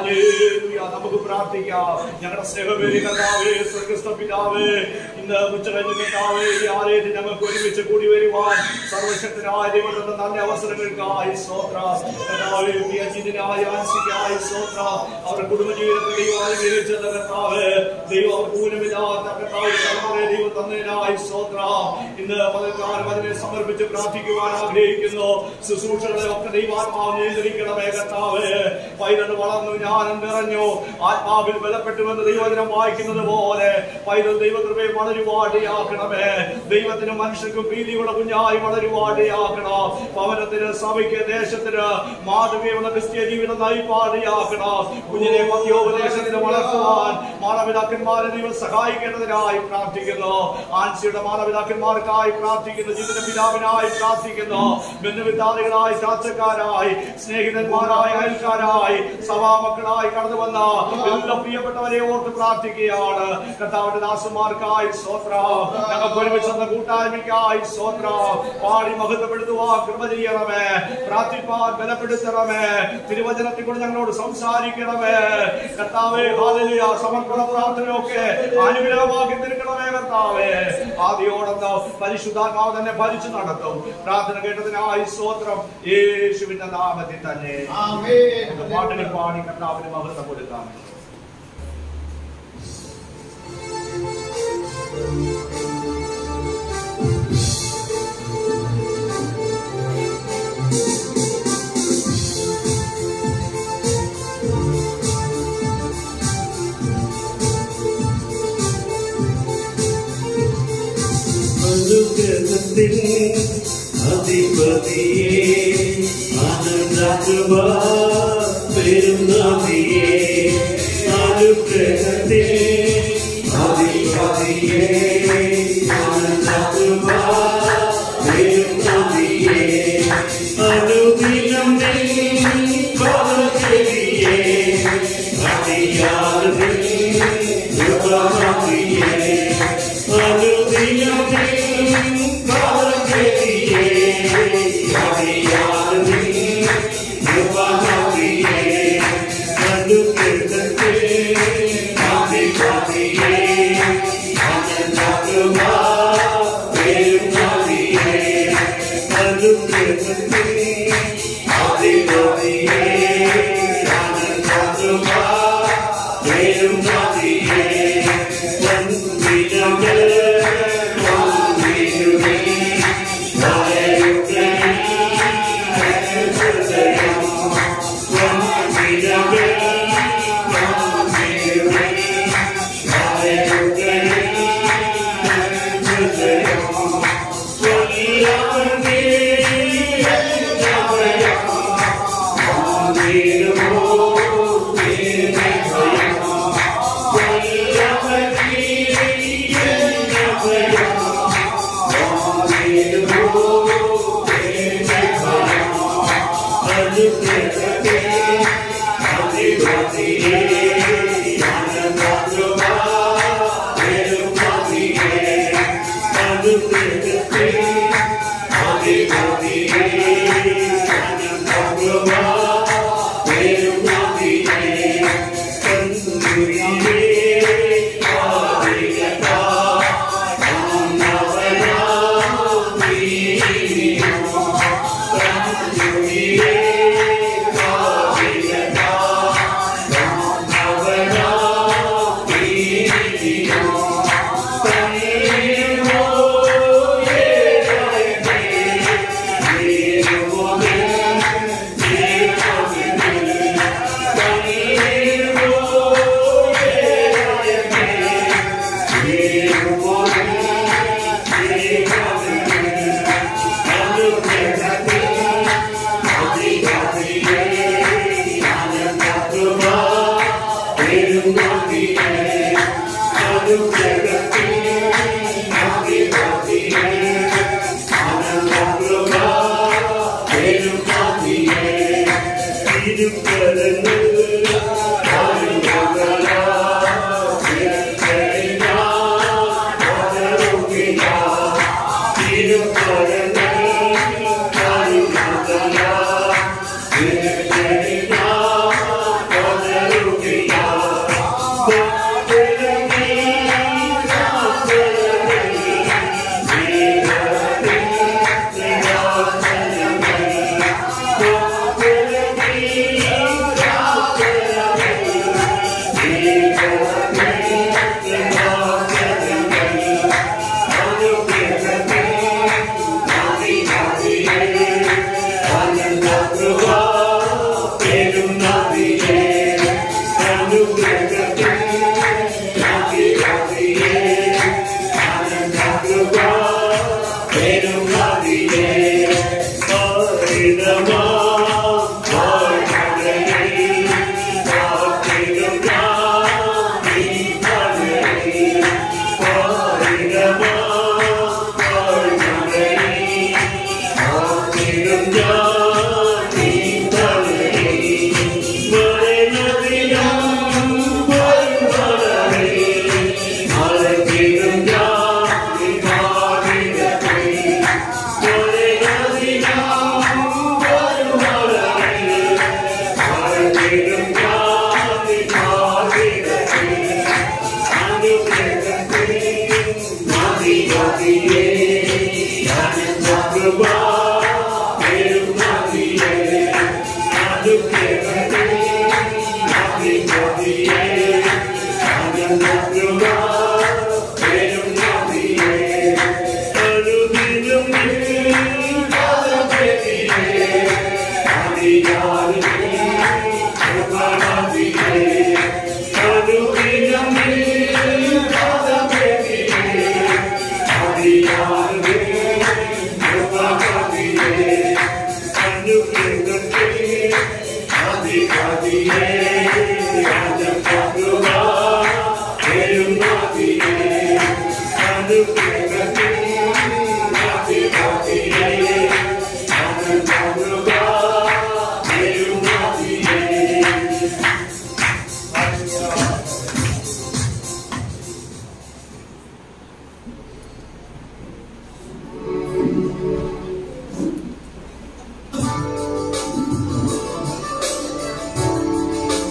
Hallelujah. നമുക്ക് പ്രാർത്ഥിക്കാം ഞങ്ങളുടെ സ്നേഹമേരി കർത്താവേ സ്വർഗസ്ഥ പിതാവേ ഇന്ന് ഉച്ചകഴിഞ്ഞ് കർത്താവേ ഈ ആലയത്തിൽ ഞങ്ങൾക്ക് ഒരുമിച്ച് കൂടി വരുവാൻ സർവശക്തനായ ദൈവത്തിന്റെ നല്ല അവസരങ്ങൾക്കായി സ്തോത്ര കർത്താവേ പ്രിയജിതനായ ആൻസിക്കായി സ്തോത്ര അവരുടെ കുടുംബജീവിതത്തിൽ ദൈവം അനുഗ്രഹിച്ചത് കർത്താവേ ദൈവം അവർക്ക് ഊനമില്ലാത്ത കർത്താവ് തലമുറയെ ദൈവം തന്നതിനായി സ്തോത്ര ഇന്ന് പകൽക്കാലം അതിനെ സമർപ്പിച്ച് പ്രാർത്ഥിക്കുവാൻ ആഗ്രഹിക്കുന്നു ശുശ്രൂഷകളെ ഒക്കെ ദൈവാത്മാവ് നിയന്ത്രിക്കണമേ കർത്താവേ പൈതൽ വളർന്നു ഞാനും നിറഞ്ഞു ആത്മാവിൽ ബലപ്പെട്ടുവെന്ന് ദൈവദിനം വായിക്കുന്നത് പോലെ പൈതൽ ദൈവകൃപയെ വളരുവാടിയാക്കണമേ ദൈവത്തിന് മനുഷ്യർക്കും പ്രീതിയുള്ള കുഞ്ഞായി വളരുവാടിയാക്കണം ഭവനത്തിന് സഭയ്ക്ക് ദേശത്തിന് മാധവിയുള്ള ക്രിസ്തീയ ജീവിതം നയിപ്പാടിയാക്കണം കുഞ്ഞിനെ മധ്യോപദേശത്തിന് വളർത്തുവാൻ മാതാപിതാക്കന്മാരെ ദൈവം സഹായിക്കേണ്ടതിനായി പ്രാർത്ഥിക്കുന്നു ആൻസിയുടെ മാതാപിതാക്കന്മാർക്കായി പ്രാർത്ഥിക്കുന്നു ജീവിത പിതാവിനായി പ്രാർത്ഥിക്കുന്നു ബന്ധുവിദ്യാർത്ഥികളായി ചാച്ചക്കാരായി സ്നേഹിതന്മാരായ അയൽക്കാരായി സഭാമക്കളായി കടന്നു വന്ന എല്ലാ പ്രിയപ്പെട്ടവരെ ഓർത്ത് പ്രാർത്ഥിക്കുകയാണ് കർത്താവിന്റെ ദാസന്മാർക്കായി സ്തോത്ര ഞങ്ങൾക്ക് ഒരുമിച്ച് എന്ന കൂട്ടായ്മയ്ക്കായി സ്തോത്ര പാടി മഹത്വപ്പെടുത്തുവാൻ കൃപ ചെയ്യണമേ പ്രാർത്ഥിപ്പാൻ ബലപ്പെടുത്തണമേ തിരുവചനത്തിൽ കൂടെ ഞങ്ങളോട് സംസാരിക്കണമേ കർത്താവേ ഹാലലിയ സമർപ്പണ പ്രാർത്ഥനയൊക്കെ അനുഗ്രഹമാക്കി തീർക്കണമേ കർത്താവേ ആദ്യോടൊന്ന് പരിശുദ്ധാത്മാവ് തന്നെ ഭരിച്ചു നടത്തും പ്രാർത്ഥന കേട്ടതിനായി സ്തോത്രം യേശുവിന്റെ നാമത്തിൽ തന്നെ നമുക്ക് പാട്ടുകൾ പാടി കർത്താവിന് മഹത്വം കൊടുക്കാം അനുഗ്രഹത്തിൽ അധിപതിയെ ആനന്ദാകുമാ പെരുന്നാതിയെ അനുഗ്രഹത്തിൽ അധിപതിയെ ആനന്ദാകുമാ പെരുന്നാതിയെ അനുദിനം പകർത്തിയെ അടിയാറിൽ കൃപമാതിയെ ും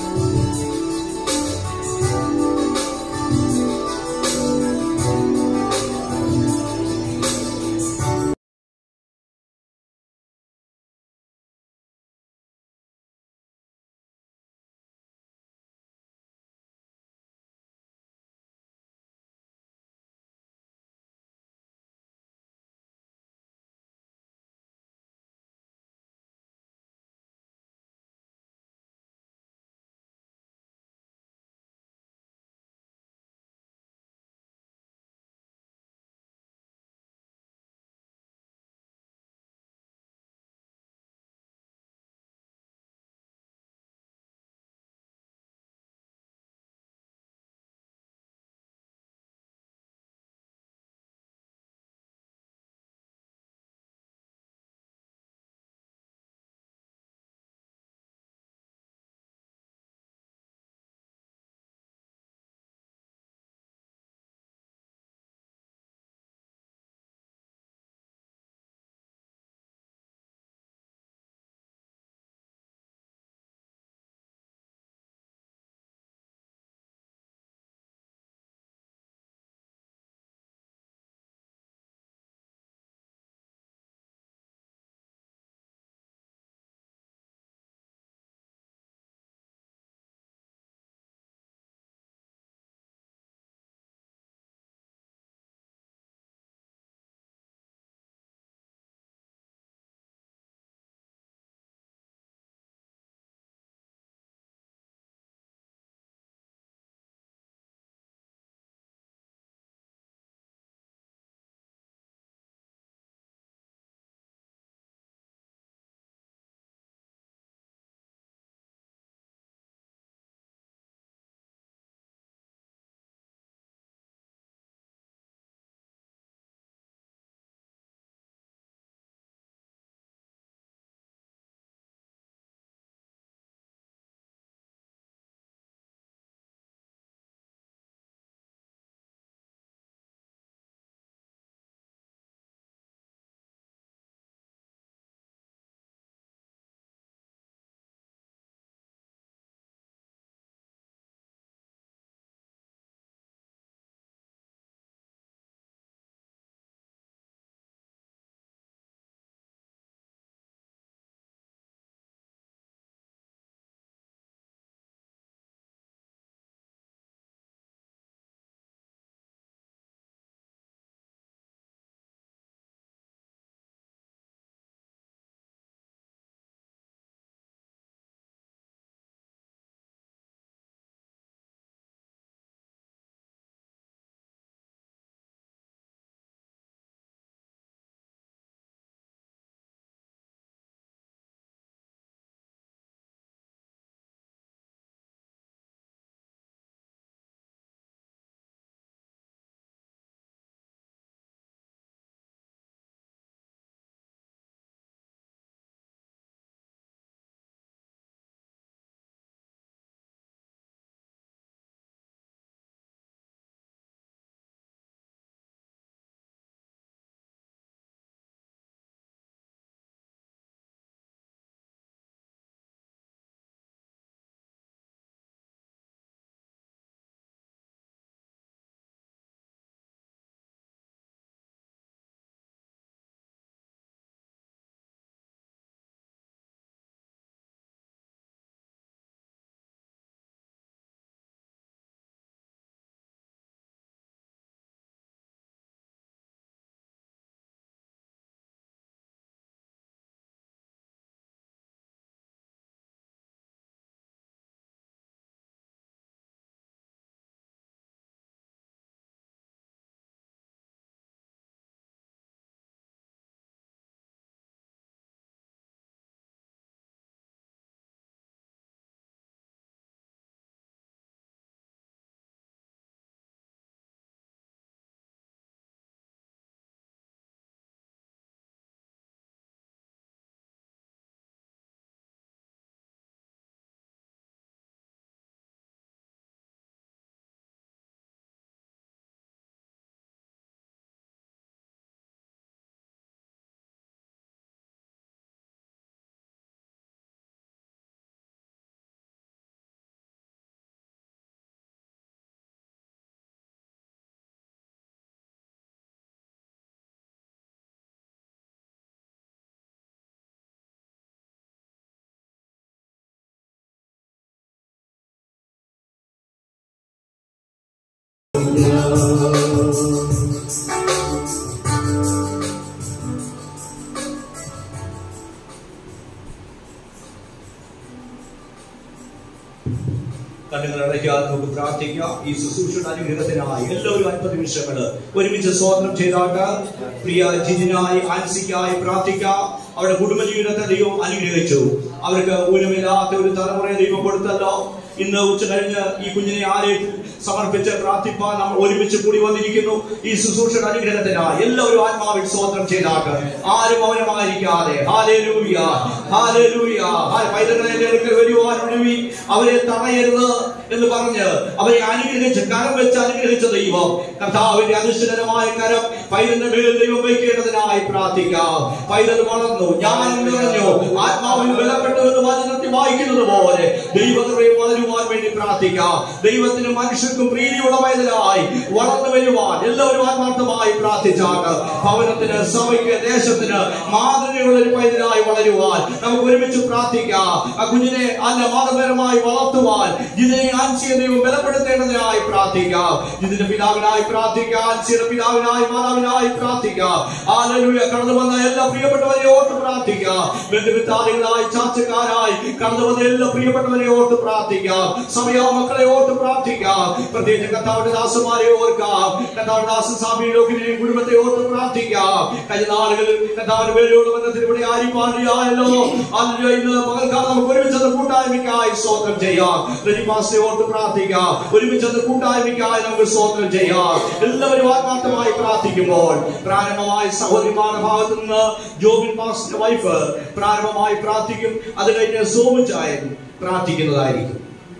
കണ്ണുകൾ അടയ്ക്കാതെ നമുക്ക് പ്രാർത്ഥിക്കാം ഈ ശുശ്രൂഷയുടെ അനുഗ്രഹത്തിനായി എല്ലാവരും അല്പ നിമിഷങ്ങള് ഒരുമിച്ച് സ്വാതന്ത്ര്യം ചെയ്താട്ട് പ്രിയ ജിജിനായി ആൻസിക്കായി പ്രാർത്ഥിക്കാം അവരുടെ കുടുംബജീവിതത്തെ ദൈവം അനുഗ്രഹിച്ചു അവർക്ക് ഊനമില്ലാത്ത ഒരു തലമുറയെ ദൈവം കൊടുത്തല്ലോ ഇന്ന് ഉച്ച കഴിഞ്ഞ് ഈ കുഞ്ഞിനെ ആരെ സമർപ്പിച്ച് പ്രാർത്ഥിപ്പാൻ നമ്മൾ ഒരുമിച്ച് കൂടി വന്നിരിക്കുന്നു ഈ ശുശ്രൂഷയുടെ അനുഗ്രഹത്തിനായി എല്ലാവരും ആത്മാവിൽ സ്വതന്ത്രം ചെയ്താട്ട് ആരും മൗനമായിരിക്കാതെ ഹാലേലൂയ ഹാലേലൂയ പൈതങ്ങളെ എൻ്റെ അടുക്കൽ വരുവാൻ ഒഴിവി അവരെ തടയരുത് എന്ന് പറഞ്ഞ് അവരെ അനുഗ്രഹിച്ച് കരം വെച്ച് അനുഗ്രഹിച്ച ദൈവം കർത്താവിന്റെ അധിഷ്ഠിതമായ കരം പൈതന്റെ മേൽ ദൈവം വയ്ക്കേണ്ടതിനായി പ്രാർത്ഥിക്കാം പൈതൽ വളർന്നു ജ്ഞാനം നിറഞ്ഞു ആത്മാവിൽ ബലപ്പെട്ടു എന്ന് വചനത്തിൽ വായിക്കുന്നത് പോലെ ദൈവകൃപയെ വളരുവാൻ വേണ്ടി പ്രാർത്ഥിക്കാം ദൈവത്തിനും മനുഷ്യർക്കും പ്രീതിയുള്ളവയതിനായി വളർന്നു വരുവാൻ എല്ലാവരും ആത്മാർത്ഥമായി പ്രാർത്ഥിച്ചാണ് ഭവനത്തിന് സഭയ്ക്ക് ദേശത്തിന് മാതൃകയുള്ള ഒരു പൈതലായി വളരുവാൻ നമുക്ക് ഒരുമിച്ച് പ്രാർത്ഥിക്കാം ആ കുഞ്ഞിനെ അല്ല മാതൃപരമായി വളർത്തുവാൻ ഇതിനെ ആൻസിയെ ദൈവം ബലപ്പെടുത്തേണ്ടതിനായി പ്രാർത്ഥിക്കാം ഇതിന്റെ പിതാവിനായി പ്രാർത്ഥിക്കാം ആൻസിയുടെ പിതാവിനായി മാതാവിനായി പ്രാർത്ഥിക്കാം ആലലുയ കടന്നു വന്ന എല്ലാ പ്രിയപ്പെട്ടവരെ ഓർത്ത് പ്രാർത്ഥിക്കാം ബന്ധുമിത്താദികളായി ചാച്ചക്കാരായി കടന്നു വന്ന എല്ലാ പ്രിയപ്പെട്ടവരെ ഓർത്ത് പ്രാർത്ഥിക്കാം സമയ മക്കളെ ഓർത്ത് പ്രാർത്ഥിക്കാം പ്രത്യേകിച്ച് കർത്താവിന്റെ ദാസന്മാരെ ഓർക്കാം കർത്താവിന്റെ ദാസൻ സ്വാമി ലോകിനെയും കുടുംബത്തെ ഓർത്ത് പ്രാർത്ഥിക്കാം കഴിഞ്ഞ നാളുകളിൽ കർത്താവിന്റെ പേരോട് ബന്ധത്തിൽ ഇവിടെ ആരിപ്പാണ്ടിയായല്ലോ അല്ലോ ഇന്ന് പകൽക്കാലം നമുക്ക് ഒരുമിച്ച് കൂട്ടായ്മയ്ക്കായി സ്തോത്രം ചെയ്യാം റജിമാസിനെ ഓർത്ത് പ്രാർത്ഥിക്കാം ഒരുമിച്ച് കൂട്ടായ്മയ്ക്കായി നമുക്ക് സ്തോത്രം ചെയ്യാം എല്ലാവരും ആത്മാർത്ഥമായി പ്രാർത്ഥിക്കുമ്പോൾ പ്രാരംഭമായി സഹോദരിമാരുടെ ഭാഗത്ത് നിന്ന് ജോബിൻ മാസ്റ്റർ വൈഫ് പ്രാരംഭമായി പ്രാർത്ഥിക്കും അത് കഴിഞ്ഞ് സോമിച്ചായൻ പ്രാർത്ഥിക്കുന്നതായിരിക്കും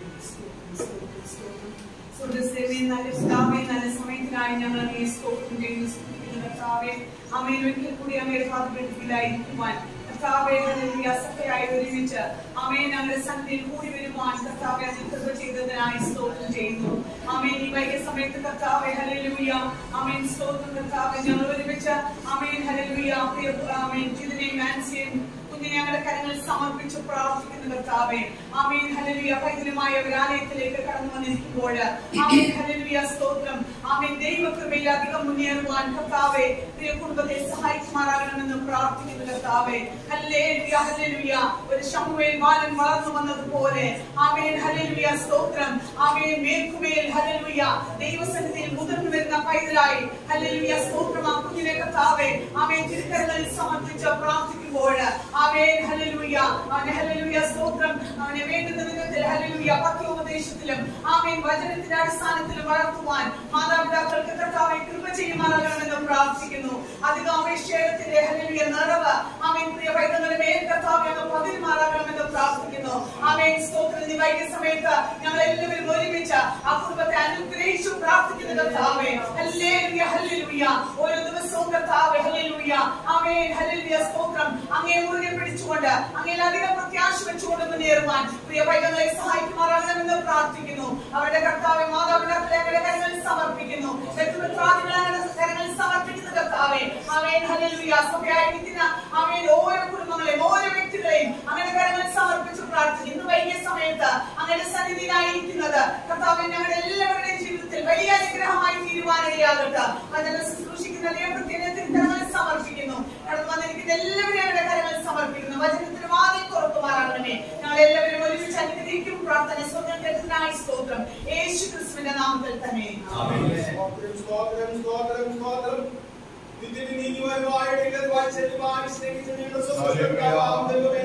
സുഹൃത്തുക്കളെ, നല്ല പിതാവേ, നല്ല സമയത്തിനായി ഞങ്ങൾ അങ്ങയെ സ്തോത്രം ചെയ്യുന്നു, സ്തുതിക്കുന്നു കർത്താവേ. അങ്ങയിൽ ഒരിക്കൽ കൂടി അങ്ങയുടെ പാദപീഠത്തിലായിരിക്കുവാൻ കർത്താവേ, ഹല്ലേലൂയ, സഭയായി ഒരുമിച്ച് അമേ ഞങ്ങളുടെ സന്ധിയിൽ കൂടി വരുവാൻ കർത്താവെ അങ്ങ് കൃപ ചെയ്തതിനായി സ്തോത്രം ചെയ്യുന്നു അമേൻ ഈ വൈകിയ സമയത്ത് കർത്താവെ ഹല്ലേലൂയ അമേൻ സ്തോത്രം കർത്താവെ ഞങ്ങൾ ഒരുമിച്ച് അമേൻ ഹല്ലേലൂയ പ്രിയ അമേൻ ജിതിനെയും നാൻസിയെയും കുഞ്ഞിനെ ഞങ്ങളുടെ കരങ്ങളിൽ സമർപ്പിച്ച് പ്രാർത്ഥിക്കുന്ന കർത്താവേ ആമേൻ ഹല്ലേലൂയ പൈതലുമായ ഒരു ആലയത്തിലേക്ക് കടന്നു വന്നിരിക്കുമ്പോൾ ആമേൻ ഹല്ലേലൂയ സ്തോത്രം ആമേൻ ദൈവകൃപയിൽ അധികം മുന്നേറുവാൻ കർത്താവേ പ്രിയ കുടുംബത്തെ സഹായിക്കുമാറാകണമെന്ന് പ്രാർത്ഥിക്കുന്നു കർത്താവേ ഹല്ലേലൂയ ഹല്ലേലൂയ ഒരു ശമുവേൽ ബാലൻ വളർന്നു വന്നതുപോലെ ആമേൻ ഹല്ലേലൂയ സ്തോത്രം ആമേൻ മേൽക്കുമേൽ ഹല്ലേലൂയ ദൈവസന്നിധിയിൽ മുതിർന്നു വരുന്ന പൈതലായി ഹല്ലേലൂയ സ്തോത്രം ആ കുഞ്ഞിനെ കർത്താവേ ആമേൻ തിരുക്കരങ്ങളിൽ സമർപ്പിച്ച് പ്രാർത്ഥിക്കുമ്പോൾ ആമേൻ ഹല്ലേലൂയ അവനെ ഹല്ലേലൂയ സ്തോത്രം അവനെ വേണ്ടുന്ന വിധത്തിൽ ഹല്ലേലൂയ പത്യോപദേശത്തിലും ആമേൻ വചനത്തിന്റെ അടിസ്ഥാനത്തിലും വളർത്തുവാൻ മാതാപിതാക്കൾക്ക് കർത്താവെ കൃപ ചെയ്യുമാറാകണമെന്ന് പ്രാർത്ഥിക്കുന്നു അധികം അപേക്ഷയുടെ ഹല്ലേലൂയ നിറവ് ആമേൻ പ്രിയ പൈതങ്ങളുടെ മേൽ കർത്താവെ അങ്ങ് പതിരുമാറാകണമെന്ന് പ്രാർത്ഥിക്കുന്നു ആമേൻ സ്തോത്രം ഈ വൈകിയ സമയത്ത് ഞങ്ങൾ എല്ലാവരും ഒരുമിച്ച് ആ കുടുംബത്തെ അനുഗ്രഹിച്ചു പ്രാർത്ഥിക്കുന്നു കർത്താവെ ഹല്ലേലൂയ ഹല്ലേലൂയ ഓരോ ദിവസവും കർത്താവെ ഹല്ലേലൂയ ആമേൻ ഹല്ലേലൂയ സ്തോത്രം അങ്ങേ മുറുകെ പിടിച്ചുകൊണ്ട് അങ്ങയിൽ അധികം പ്രത്യാശ വെച്ചുകൊണ്ട് മുന്നേറുവാൻ പ്രിയ പൈതങ്ങളെ സഹായിക്കുമാറാകണമെന്ന് പ്രാർത്ഥിക്കുന്നു അവരുടെ കർത്താവെ മാതാപിതാക്കളെ അവരുടെ കരങ്ങളിൽ സമർപ്പിക്കുന്നു വ്യക്തിമിത്രാദികളെ അവരുടെ കരങ്ങളിൽ സമർപ്പിക്കുന്ന കർത്താവെ ആമേൻ ഹല്ലേലൂയ സഭയായിരിക്കുന്ന ആമേൻ ഓരോ കുടുംബങ്ങളെയും ഓരോ വ്യക്തികളെയും അങ്ങനെ കരങ്ങളിൽ സമർപ്പിച്ച് പ്രാർത്ഥിക്കുന്നു ഇന്ന് വൈകിയ സമയത്ത് അങ്ങനെ സന്നിധിയിലായിരിക്കുന്നത് കർത്താവെ ഞങ്ങളുടെ എല്ലാവരുടെയും ജീവിതത്തിൽ വലിയ അനുഗ്രഹമായി തീരുവാനിടയാകട്ടെ അതിനെ ശുശ്രൂഷിക്കുന്ന ദൈവപ്രത്യേക കരങ്ങളിൽ സമർപ്പിക്കുന്നു കടന്നു വന്നിരിക്കുന്ന എല്ലാവരെയും അവരുടെ കരങ്ങളിൽ സമർപ്പിക്കുന്നു വചനത്തിന് വാതിൽ തുറക്കുമാറാകണമേ ഞങ്ങൾ എല്ലാവരും ഒരുമിച്ച് അനുഗ്രഹിക്കും പ്രാർത്ഥന സ്വന്തം കരുത്തിനായി സ്തോത്രം യേശു ക്രിസ്തുവിന്റെ നാമത്തിൽ തന്നെ സ്തോത്രം, സ്തോത്രം, സ്തോത്രം, സ്തോത്രം. നിത്യത്തിൽ നീതിമാനുമായ ദൈവത്തെ വാത്സല്യമായി സ്നേഹിച്ച ഞങ്ങളുടെ സ്വന്തം പിതാവാം ദൈവമേ.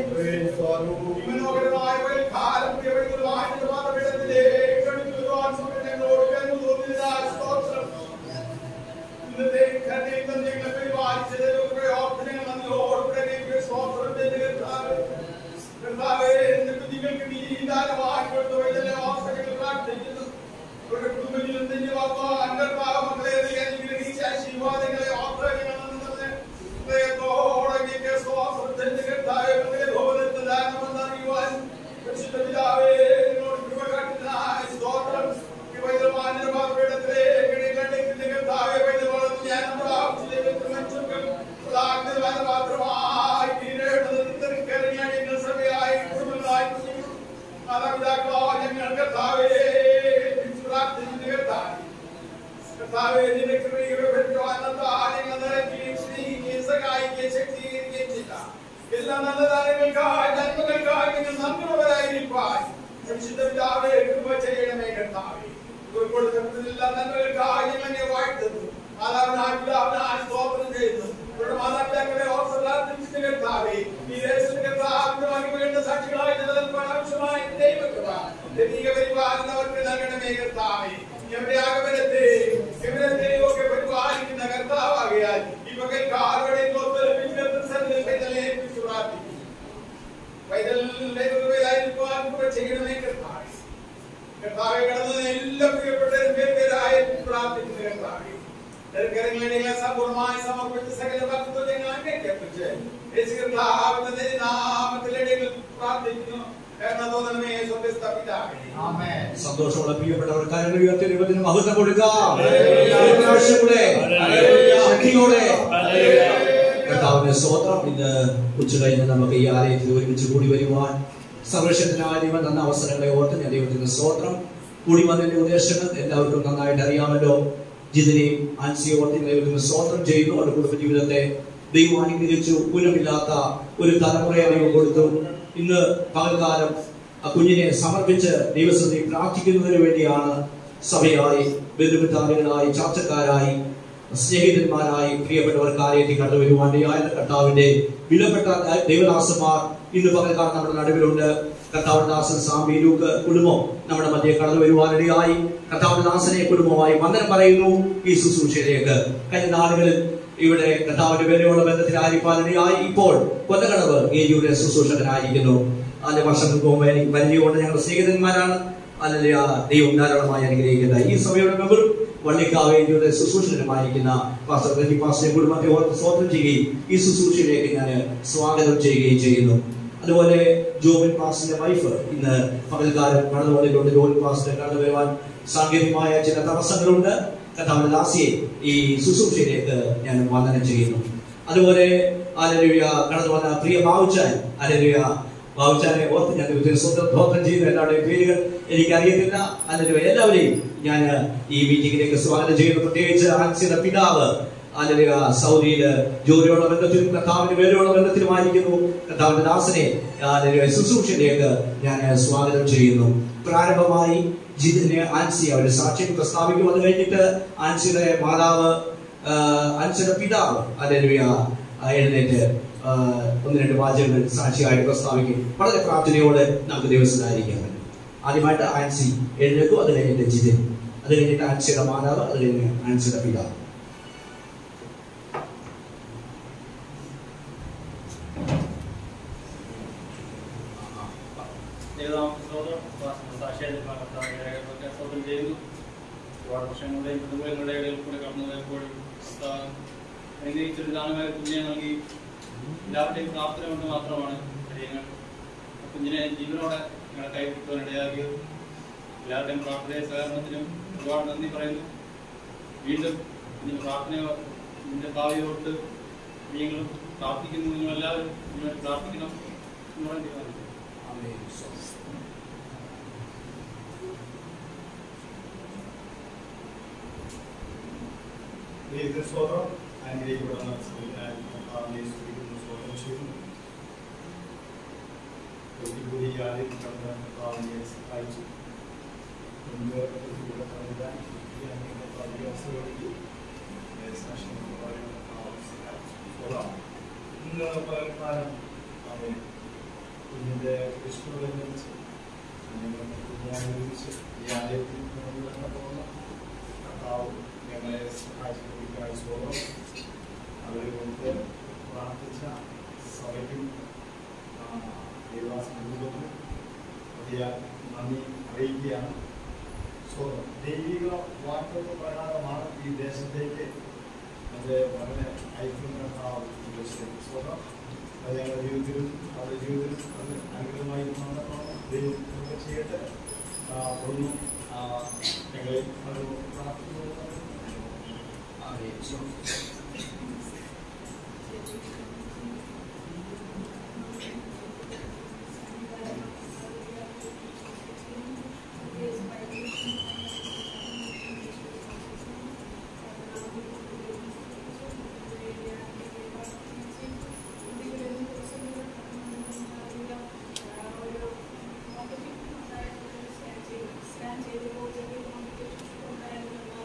ജീവനോഹരമായ ഒരു കാലം പ്രിയപ്പെട്ടതുമായ നിന്റെ പാദപീഠത്തിലേക്ക് അടുത്ത് വരുവാൻ സമയം ഞങ്ങളോട് കരുണ തോന്നിയതിനാൽ സ്തോത്രം. ഇന്നത്തെ കരുണയിൽ തന്നെ ഞങ്ങളെ പരിപാലിച്ചത് പ്രയോജനങ്ങൾ നന്ദിയോടുകൂടെ ദൈവമേ സ്തോത്രം ചെയ്ത് കർത്താവേ. കർത്താവേ, നിന്റെ കുഞ്ഞുങ്ങൾക്ക് നീ ദാനമായി കൊടുത്ത വഴിയിലെ വാസനകൾ പ്രാർത്ഥിക്കുന്നു അവരുടെ കുടുംബജീവിതം തന്നെ വാക്കോ അന്തർഭാവ മക്കളെ നീ അനുഗ്രഹിച്ച ആശീർവാദങ്ങളെ ഓർമ്മകളെന്ന് ഹൃദയത്തോടെ നീക്ക് സ്തോത്രം ചെയ്ത് കർത്താവേ, മക്കളെ ഭവനത്തിൽ ദാനമെന്ന് അറിയുവാൻ പരിശുദ്ധ പിതാവേ, നിന്നോട് കൃപ കാട്ടുന്നതിനായി സ്തോത്രം. ഈ വൈദ്യമാന്യരുടെ പാദപീഠത്തിലേക്ക് നീ കണ്ടെത്തുന്ന കർത്താവേ, വൈദ്യമാണെന്ന് ഞാൻ പ്രാർത്ഥിച്ചു. ദൈവത്തിന് മനുഷ്യർക്കും ഉദാഹരണത്തിന് മാത്രമായി തീരേണ്ടത് തിരിക്കറിയാൻ ഞങ്ങൾ സഭയായി കുടുംബങ്ങളായി കുഞ്ഞുങ്ങൾ മാതാപിതാക്കളോ ഞങ്ങൾ കർത്താവേ തിരിച്ചു പ്രാർത്ഥിക്കുന്നു കർത്താവേ. കർത്താവേ, നിന്റെ കൃപയുടെ പെരുമാറ്റത്താൽ ഞങ്ങൾ നിറയ്ക്കുകയും സ്നേഹിക്കുകയും സഹായിക്കുകയും ശക്തീകരിക്കുകയും ചെയ്ത എല്ലാ നല്ല ദാനങ്ങൾക്കായി നന്മകൾക്കായി നിങ്ങൾ നന്ദിയുള്ളവരായിരിക്കാൻ പരിശുദ്ധ പിതാവേ എല്ലാ നന്മകൾക്കായി ഞങ്ങൾ അങ്ങേ വാഴ്ത്തുന്നു മാതാവിനായി പിതാവിനായി സ്തോത്രം ചെയ്യുന്നു ഇവരുടെ മാതാപിതാക്കളെ ഓർത്ത് പ്രാർത്ഥിച്ചിട്ട് കർത്താവേ ഈ ദേശത്തിന്റെ കർത്താവിന്റെ മഹിമകളുടെ സാക്ഷികളായി നിലനിൽപ്പാൻ ആവശ്യമായ ദൈവകൃപ ദൈവിക പരിപാലനവർക്ക് നൽകണമേ കർത്താവേ എവിടെ ആഗമനത്തെ എവിടത്തെയും ഒക്കെ പരിപാലിക്കുന്ന കർത്താവാകയാൽ ഈ പകൽ കാറുകളെ ഏൽപ്പിച്ചു പ്രാർത്ഥിക്കുന്നു പൈതലിന്റെ കൃപയായിരിക്കുവാൻ കൃപ ചെയ്യണമേ കർത്താവേ കർത്താവെ കടന്നു എല്ലാ പ്രിയപ്പെട്ടവരും പേര് പേരായി പ്രാർത്ഥിക്കുന്നു കർത്താവെ കരങ്ങളിലെ സമ്പൂർണ്ണമായി സമർപ്പിച്ച് സകല ഭക്തത്വം ഞങ്ങൾ അങ്ങേക്കർപ്പിച്ച് യേശു കർത്താവിന്റെ നാമത്തിലെ പ്രാർത്ഥിക്കുന്നു കാരണം തോന്നണമേ സ്വന്തസ്ഥ പിതാവേ സന്തോഷമുള്ള പ്രിയപ്പെട്ടവർ കരങ്ങൾ ഉയർത്തി ദൈവത്തിന് മഹത്വം കൊടുക്കാം ഹല്ലേലൂയ. ഒരു പ്രാവശ്യം കൂടെ ഹല്ലേലൂയ. ശക്തിയോടെ ഹല്ലേലൂയ. കർത്താവിന്റെ സ്തോത്രം ഇന്ന് ഉച്ച കഴിഞ്ഞ് നമുക്ക് ഈ ആലയത്തിൽ ഒരുമിച്ച് കൂടി വരുവാൻ സർവശക്തനായ ദൈവം തന്ന അവസരങ്ങളെ ഓർത്ത് ഞാൻ ദൈവത്തിന്റെ സ്തോത്രം കൂടി വന്നതിന്റെ ഉദ്ദേശങ്ങൾ എല്ലാവർക്കും നന്നായിട്ട് അറിയാമല്ലോ ജിതിനെയും ആൻസിയെ ഓർത്ത് ഞാൻ ദൈവത്തിന് സ്തോത്രം ചെയ്യുന്നു അവരുടെ കുടുംബ ജീവിതത്തെ ദൈവം അനുഗ്രഹിച്ചു കുലമില്ലാത്ത ഒരു തലമുറയെ ദൈവം കൊടുത്തു ഇന്ന് പകൽക്കാലം ആ കുഞ്ഞിനെ സമർപ്പിച്ച് ദൈവസ്ഥിതി പ്രാർത്ഥിക്കുന്നതിന് വേണ്ടിയാണ് സഭയായി ബന്ധുമിത്രാദികളായി ചാർച്ചക്കാരായി സ്നേഹിതന്മാരായി പ്രിയപ്പെട്ടവർ കാര്യത്തിൽ കടന്നു വരുവാൻ ദൈവായ കർത്താവിന്റെ വിലപ്പെട്ട ദൈവദാസന്മാർ ഇന്ന് പകൽക്കാലം നമ്മുടെ നടുവിലുണ്ട് കർത്താവിന്റെ ദാസൻ സാമ്പി ലൂക്ക് കുടുംബം നമ്മുടെ മധ്യേ കടന്നു വരുവാനിടയായി കർത്താവിന്റെ ദാസനെ കുടുംബമായി വന്ദനം പറയുന്നു ഈ ശുശ്രൂഷയിലേക്ക് കഴിഞ്ഞ നാളുകളിൽ ഇവിടെ കർത്താവിന്റെ വിലയുള്ള ബന്ധത്തിലായിരിക്കാനിടയായി ഇപ്പോൾ കൊല്ലക്കടവ് ഏരിയയുടെ ശുശ്രൂഷകനായിരിക്കുന്നു അതിന്റെ വർഷങ്ങൾക്ക് മുമ്പ് എനിക്ക് പരിചയമുണ്ട് ഞങ്ങൾ സ്നേഹിതന്മാരാണ് അല്ലെങ്കിൽ ദൈവം ധാരാളമായി അനുഗ്രഹിക്കുന്ന ഈ സഭയുടെ മെമ്പറും വള്ളിക്കാവേദിയുടെ ശുശ്രൂഷകനുമായിരിക്കുന്ന പാസ്റ്റർ റെജി പാസ്റ്ററെ കുടുംബത്തെ ഓർത്ത് സ്വാഗതം ചെയ്യുകയും ഈ ശുശ്രൂഷയിലേക്ക് ഞാൻ സ്വാഗതം ചെയ്യുകയും ചെയ്യുന്നു അതുപോലെ ജോബിൻ പാസ്റ്ററിന്റെ വൈഫ് ഇന്ന് പകൽക്കാലം കടന്നു വന്നിട്ടുണ്ട് ജോബിൻ പാസ്റ്റർ കടന്നു വരുവാൻ സാങ്കേതികമായ ചില തടസ്സങ്ങളുണ്ട് കഥാവിന്റെ ദാസിയെ ഈ ശുശ്രൂഷയിലേക്ക് ഞാൻ വന്ദനം ചെയ്യുന്നു അതുപോലെ അലരുയ കടന്നു വന്ന പ്രിയ ബാവുച്ചാൻ അലരുയ ബാബുച്ചാനെ ഓർത്ത് ഞാൻ ദൈവത്തിന് സ്വന്തം സ്തോത്രം ചെയ്യുന്നു എല്ലാവരുടെയും പേരുകൾ എനിക്കറിയത്തില്ല അല്ലെങ്കിൽ എല്ലാവരെയും ഞാൻ ഈ മീറ്റിംഗിലേക്ക് സ്വാഗതം ചെയ്യുന്നു പ്രത്യേകിച്ച് ആൻസിയുടെ പിതാവ് അല്ലെങ്കിൽ സൗദിയില് ജോലിയുള്ള ബന്ധത്തിലും കർത്താവിന്റെ പേരുള്ള ബന്ധത്തിലുമായിരിക്കുന്നു കർത്താവിന്റെ ദാസനെ അല്ലെങ്കിൽ ശുശ്രൂഷയിലേക്ക് ഞാൻ സ്വാഗതം ചെയ്യുന്നു പ്രാരംഭമായി ജിതിനെ ആൻസി അവരുടെ സാക്ഷ്യം പ്രസ്താവിക്കും അത് കഴിഞ്ഞിട്ട് ആൻസിയുടെ മാതാവ് ആ, ആൻസിയുടെ പിതാവ് അല്ലെങ്കിൽ എഴുന്നേറ്റ് ആ, ഒന്ന് രണ്ട് വാചകങ്ങൾ സാക്ഷിയായിട്ട് പ്രസ്താവിക്കും വളരെ പ്രാർത്ഥനയോടെ നമുക്ക് ദിവസമായിരിക്കാം ആദ്യമായിട്ട് ആൻസി എഴുന്നേക്കും അത് കഴിഞ്ഞിട്ട് ജിതിൻ അത് കഴിഞ്ഞിട്ട് ആൻസിയുടെ മാതാവ് അത് കഴിഞ്ഞ് ആൻസിയുടെ പിതാവ് സ്വന്തം ചെയ്യുന്നു ഒരുപാട് വർഷങ്ങളുടെയും കുടുംബങ്ങളുടെ ഇടയിൽ കൂടെ കടന്നു പോയപ്പോൾ അനുഗ്രഹിച്ചൊരു ദാനമായ കുഞ്ഞിനെ നൽകി എല്ലാവരുടെയും പ്രാർത്ഥന കൊണ്ട് മാത്രമാണ് കാര്യങ്ങൾ കുഞ്ഞിനെ ജീവനോടെ ഞങ്ങളെ കൈവിട്ടുവാൻ ഇടയാക്കിയത് എല്ലാവരുടെയും പ്രാർത്ഥനയും സഹകരണത്തിനും ഒരുപാട് നന്ദി പറയുന്നു വീണ്ടും ഇതിന്റെ പ്രാർത്ഥന ഇതിന്റെ ഭാവി ഓർത്ത് നിങ്ങളും പ്രാർത്ഥിക്കുന്നു നിങ്ങളെല്ലാവരും ഇതിനുവേണ്ടി പ്രാർത്ഥിക്കണം എന്ന് വേണ്ടി പറഞ്ഞു ദൈവത്തിന് സ്തോത്രം അനുഗ്രഹിക്കപ്പെടുന്ന സ്ത്രീകളായി കർത്താവിനെ സ്തുതിക്കുന്നു സ്തോത്രം ചെയ്യുന്നു ഒത്തിരി ആദ്യം കടന്ന് കർത്താവിനെ സഹായിച്ചു മുൻപ് ഇവിടെ കടന്നിടാൻ ഈ അന്യ കർത്താവിനെ അവസരമൊരുക്കി സാക്ഷ്യം പറയുന്ന കർത്താവ് സഹായിച്ചു. സ്തോത്രം. ഇന്ന് പകൽക്കാലം അവൻ കുഞ്ഞിന്റെ വിഷ്ണുവിനനുസരിച്ച് കുഞ്ഞായി ഒരുമിച്ച് ഈ ആലയത്തിൽ നിന്ന് പോകുന്ന കർത്താവ് ഞങ്ങളെ സഹായിച്ചതിനായി സ്തോത്രം അവരെ കൊണ്ട് പ്രാർത്ഥിച്ച സഭയ്ക്കും ദേവാസ കുടുംബത്തിനും വലിയ നന്ദി അറിയിക്കുകയാണ് സ്തോത്രം ദൈവിക വാക്യത്വ പ്രകാരമാണ് ഈ ദേശത്തേക്ക് എൻ്റെ മകനെ അയക്കുന്ന സ്തോത്രം അത് ഞങ്ങളുടെ ജീവിതത്തിലും അവരുടെ ജീവിതത്തിലും അത് അനുഗ്രഹമായി നടന്നോണം ദൈവം കൃപ ചെയ്യട്ടെ ആ, ഒന്നും ആ, ഞങ്ങളെ അത് പ്രാർത്ഥിക്കുന്നു സ്കാൻ ചെയ്ത്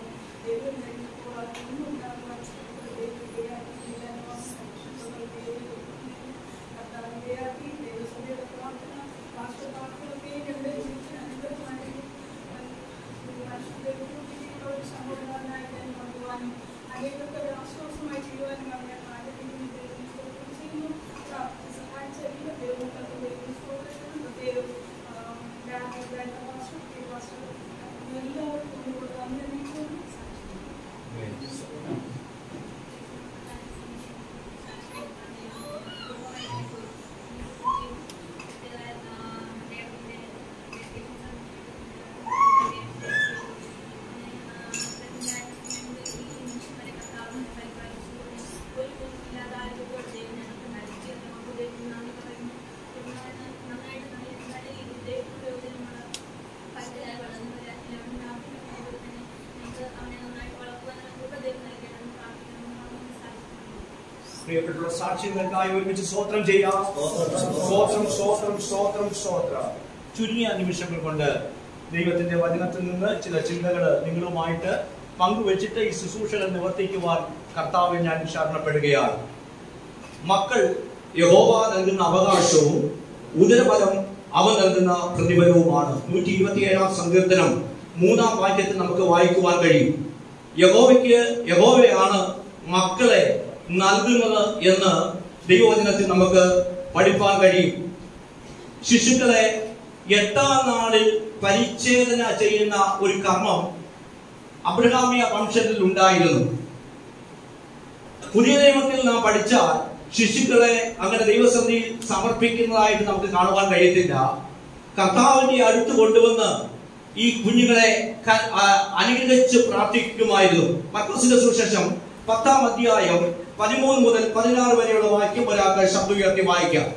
പ്രിയപ്പെട്ടുള്ള സാക്ഷ്യങ്ങൾക്കായി ഒരുമിച്ച് സ്വോത്രം ചെയ്യാം സ്വോത്രം സ്വോത്രം സ്വോത്രം സ്വോത്രം ചുരുങ്ങിയ നിമിഷങ്ങൾ കൊണ്ട് ദൈവത്തിന്റെ വചനത്തിൽ നിന്ന് ചില ചിന്തകൾ നിങ്ങളുമായിട്ട് പങ്കുവെച്ചിട്ട് ഈ ശുശ്രൂഷകൾ നിവർത്തിക്കുവാൻ കർത്താവിൽ ഞാൻ ശരണപ്പെടുകയാണ് മക്കൾ യഹോവ നൽകുന്ന അവകാശവും ഉദരഫലം അവൻ നൽകുന്ന പ്രതിഫലവുമാണ് നൂറ്റി ഇരുപത്തിയേഴാം സങ്കീർത്തനം മൂന്നാം വാക്യത്തിൽ നമുക്ക് വായിക്കുവാൻ കഴിയും യഹോവയ്ക്ക് യഹോവയാണ് മക്കളെ നൽകുന്നത് എന്ന് ദൈവവചനത്തിൽ നമുക്ക് പഠിപ്പാൻ കഴിയും ശിശുക്കളെ എട്ടാം നാളിൽ പരിച്ഛേദന ചെയ്യുന്ന ഒരു കർമ്മം അബ്രഹാമിയ വംശത്തിൽ ഉണ്ടായിരുന്നു പുതിയ നിയമത്തിൽ നാം പഠിച്ചാൽ ശിശുക്കളെ അങ്ങനെ ദൈവസന്നിധിയിൽ സമർപ്പിക്കുന്നതായിട്ട് നമുക്ക് കാണുവാൻ കഴിയത്തില്ല കർത്താവിന്റെ അടുത്ത് കൊണ്ടുവന്ന് ഈ കുഞ്ഞുങ്ങളെ ക- ആ, അനുഗ്രഹിച്ച് പ്രാർത്ഥിക്കുമായിരുന്നു മക്രസിന്റെ സുശേഷം പത്താം അധ്യായം പതിമൂന്ന് മുതൽ പതിനാറ് വരെയുള്ള വാക്യം ഒരാൾക്ക് ശബ്ദം ഉയർത്തി വായിക്കാം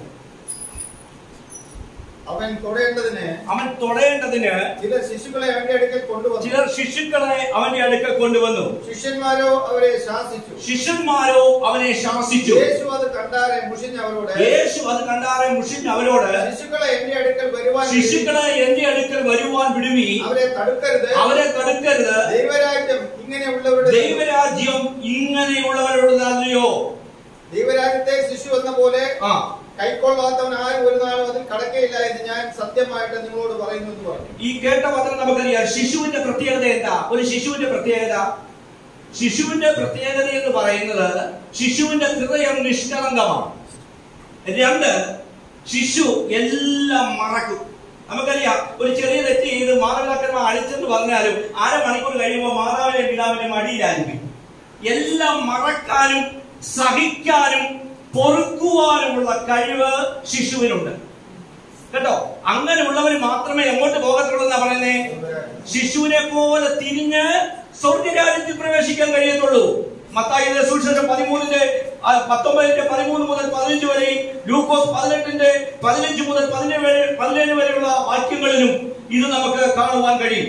അവൻ തൊടേണ്ടതിന് അവൻ തൊടേണ്ടതിന് ചില ശിശുക്കളെ അവന്റെ അടുക്കൽ കൊണ്ടുവന്നു ചിലർ ശിശുക്കളെ അവന്റെ അടുക്കൽ കൊണ്ടുവന്നു ശിഷ്യന്മാരോ അവരെ ശാസിച്ചു ശിഷ്യന്മാരോ അവനെ ശാസിച്ചു യേശു അത് കണ്ടാരെ മുഷിഞ്ഞ് അവരോട് യേശു അത് കണ്ടാറെ മുഷിഞ്ഞ് അവരോട് ശിശുക്കളെ എന്റെ അടുക്കൽ വരുവാൻ ശിശുക്കളെ എന്റെ അടുക്കൽ വരുവാൻ വിടുവി അവരെ തടുക്കരുത് അവരെ തടുക്കരുത് ദൈവരാജ്യം ഇങ്ങനെയുള്ളവരുടെ ദൈവരാജ്യം ഇങ്ങനെയുള്ളവരോടല്ലോ ദൈവരാജ്യത്തെ ശിശു എന്ന പോലെ ആ കൈക്കൊള്ളാത്തവൻ ആരും ഒരു നാളും അതിൽ കടക്കയില്ല എന്ന് ഞാൻ സത്യമായിട്ട് നിങ്ങളോട് പറയുന്നു എന്ന് പറഞ്ഞു ഈ കേട്ട പത്രം നമുക്കറിയാം ശിശുവിന്റെ പ്രത്യേകത എന്താ ഒരു ശിശുവിന്റെ പ്രത്യേകത ശിശുവിന്റെ പ്രത്യേകത എന്ന് പറയുന്നത് ശിശുവിന്റെ ഹൃദയം നിഷ്കളങ്കമാണ് രണ്ട് ശിശു എല്ലാം മറക്കും നമുക്കറിയാം ഒരു ചെറിയ തെറ്റ് ചെയ്ത് മാതാപിതാക്കന്മാർ അടിച്ചെന്ന് പറഞ്ഞാലും അരമണിക്കൂർ കഴിയുമ്പോൾ മാതാവിന്റെ പിതാവിന്റെ മടിയിലായിരിക്കും എല്ലാം മറക്കാനും സഹിക്കാനും പൊറുക്കുവാനുമുള്ള കഴിവ് ശിശുവിനുണ്ട് കേട്ടോ അങ്ങനെയുള്ളവർ മാത്രമേ എങ്ങോട്ട് പോകത്തുള്ളൂ എന്നാ പറയുന്നേ ശിശുവിനെ പോലെ തിരിഞ്ഞ് സ്വർഗരാജ്യത്തിൽ പ്രവേശിക്കാൻ കഴിയത്തുള്ളൂ മത്തായിയുടെ സുവിശേഷം പതിമൂന്നിന്റെ ആ, പത്തൊമ്പതിന്റെ പതിമൂന്ന് മുതൽ പതിനഞ്ച് വരെയും ലൂക്കോസ് പതിനെട്ടിന്റെ പതിനഞ്ച് മുതൽ പതിനേഴ് വരെ പതിനേഴ് വരെയുള്ള വാക്യങ്ങളിലും ഇത് നമുക്ക് കാണുവാൻ കഴിയും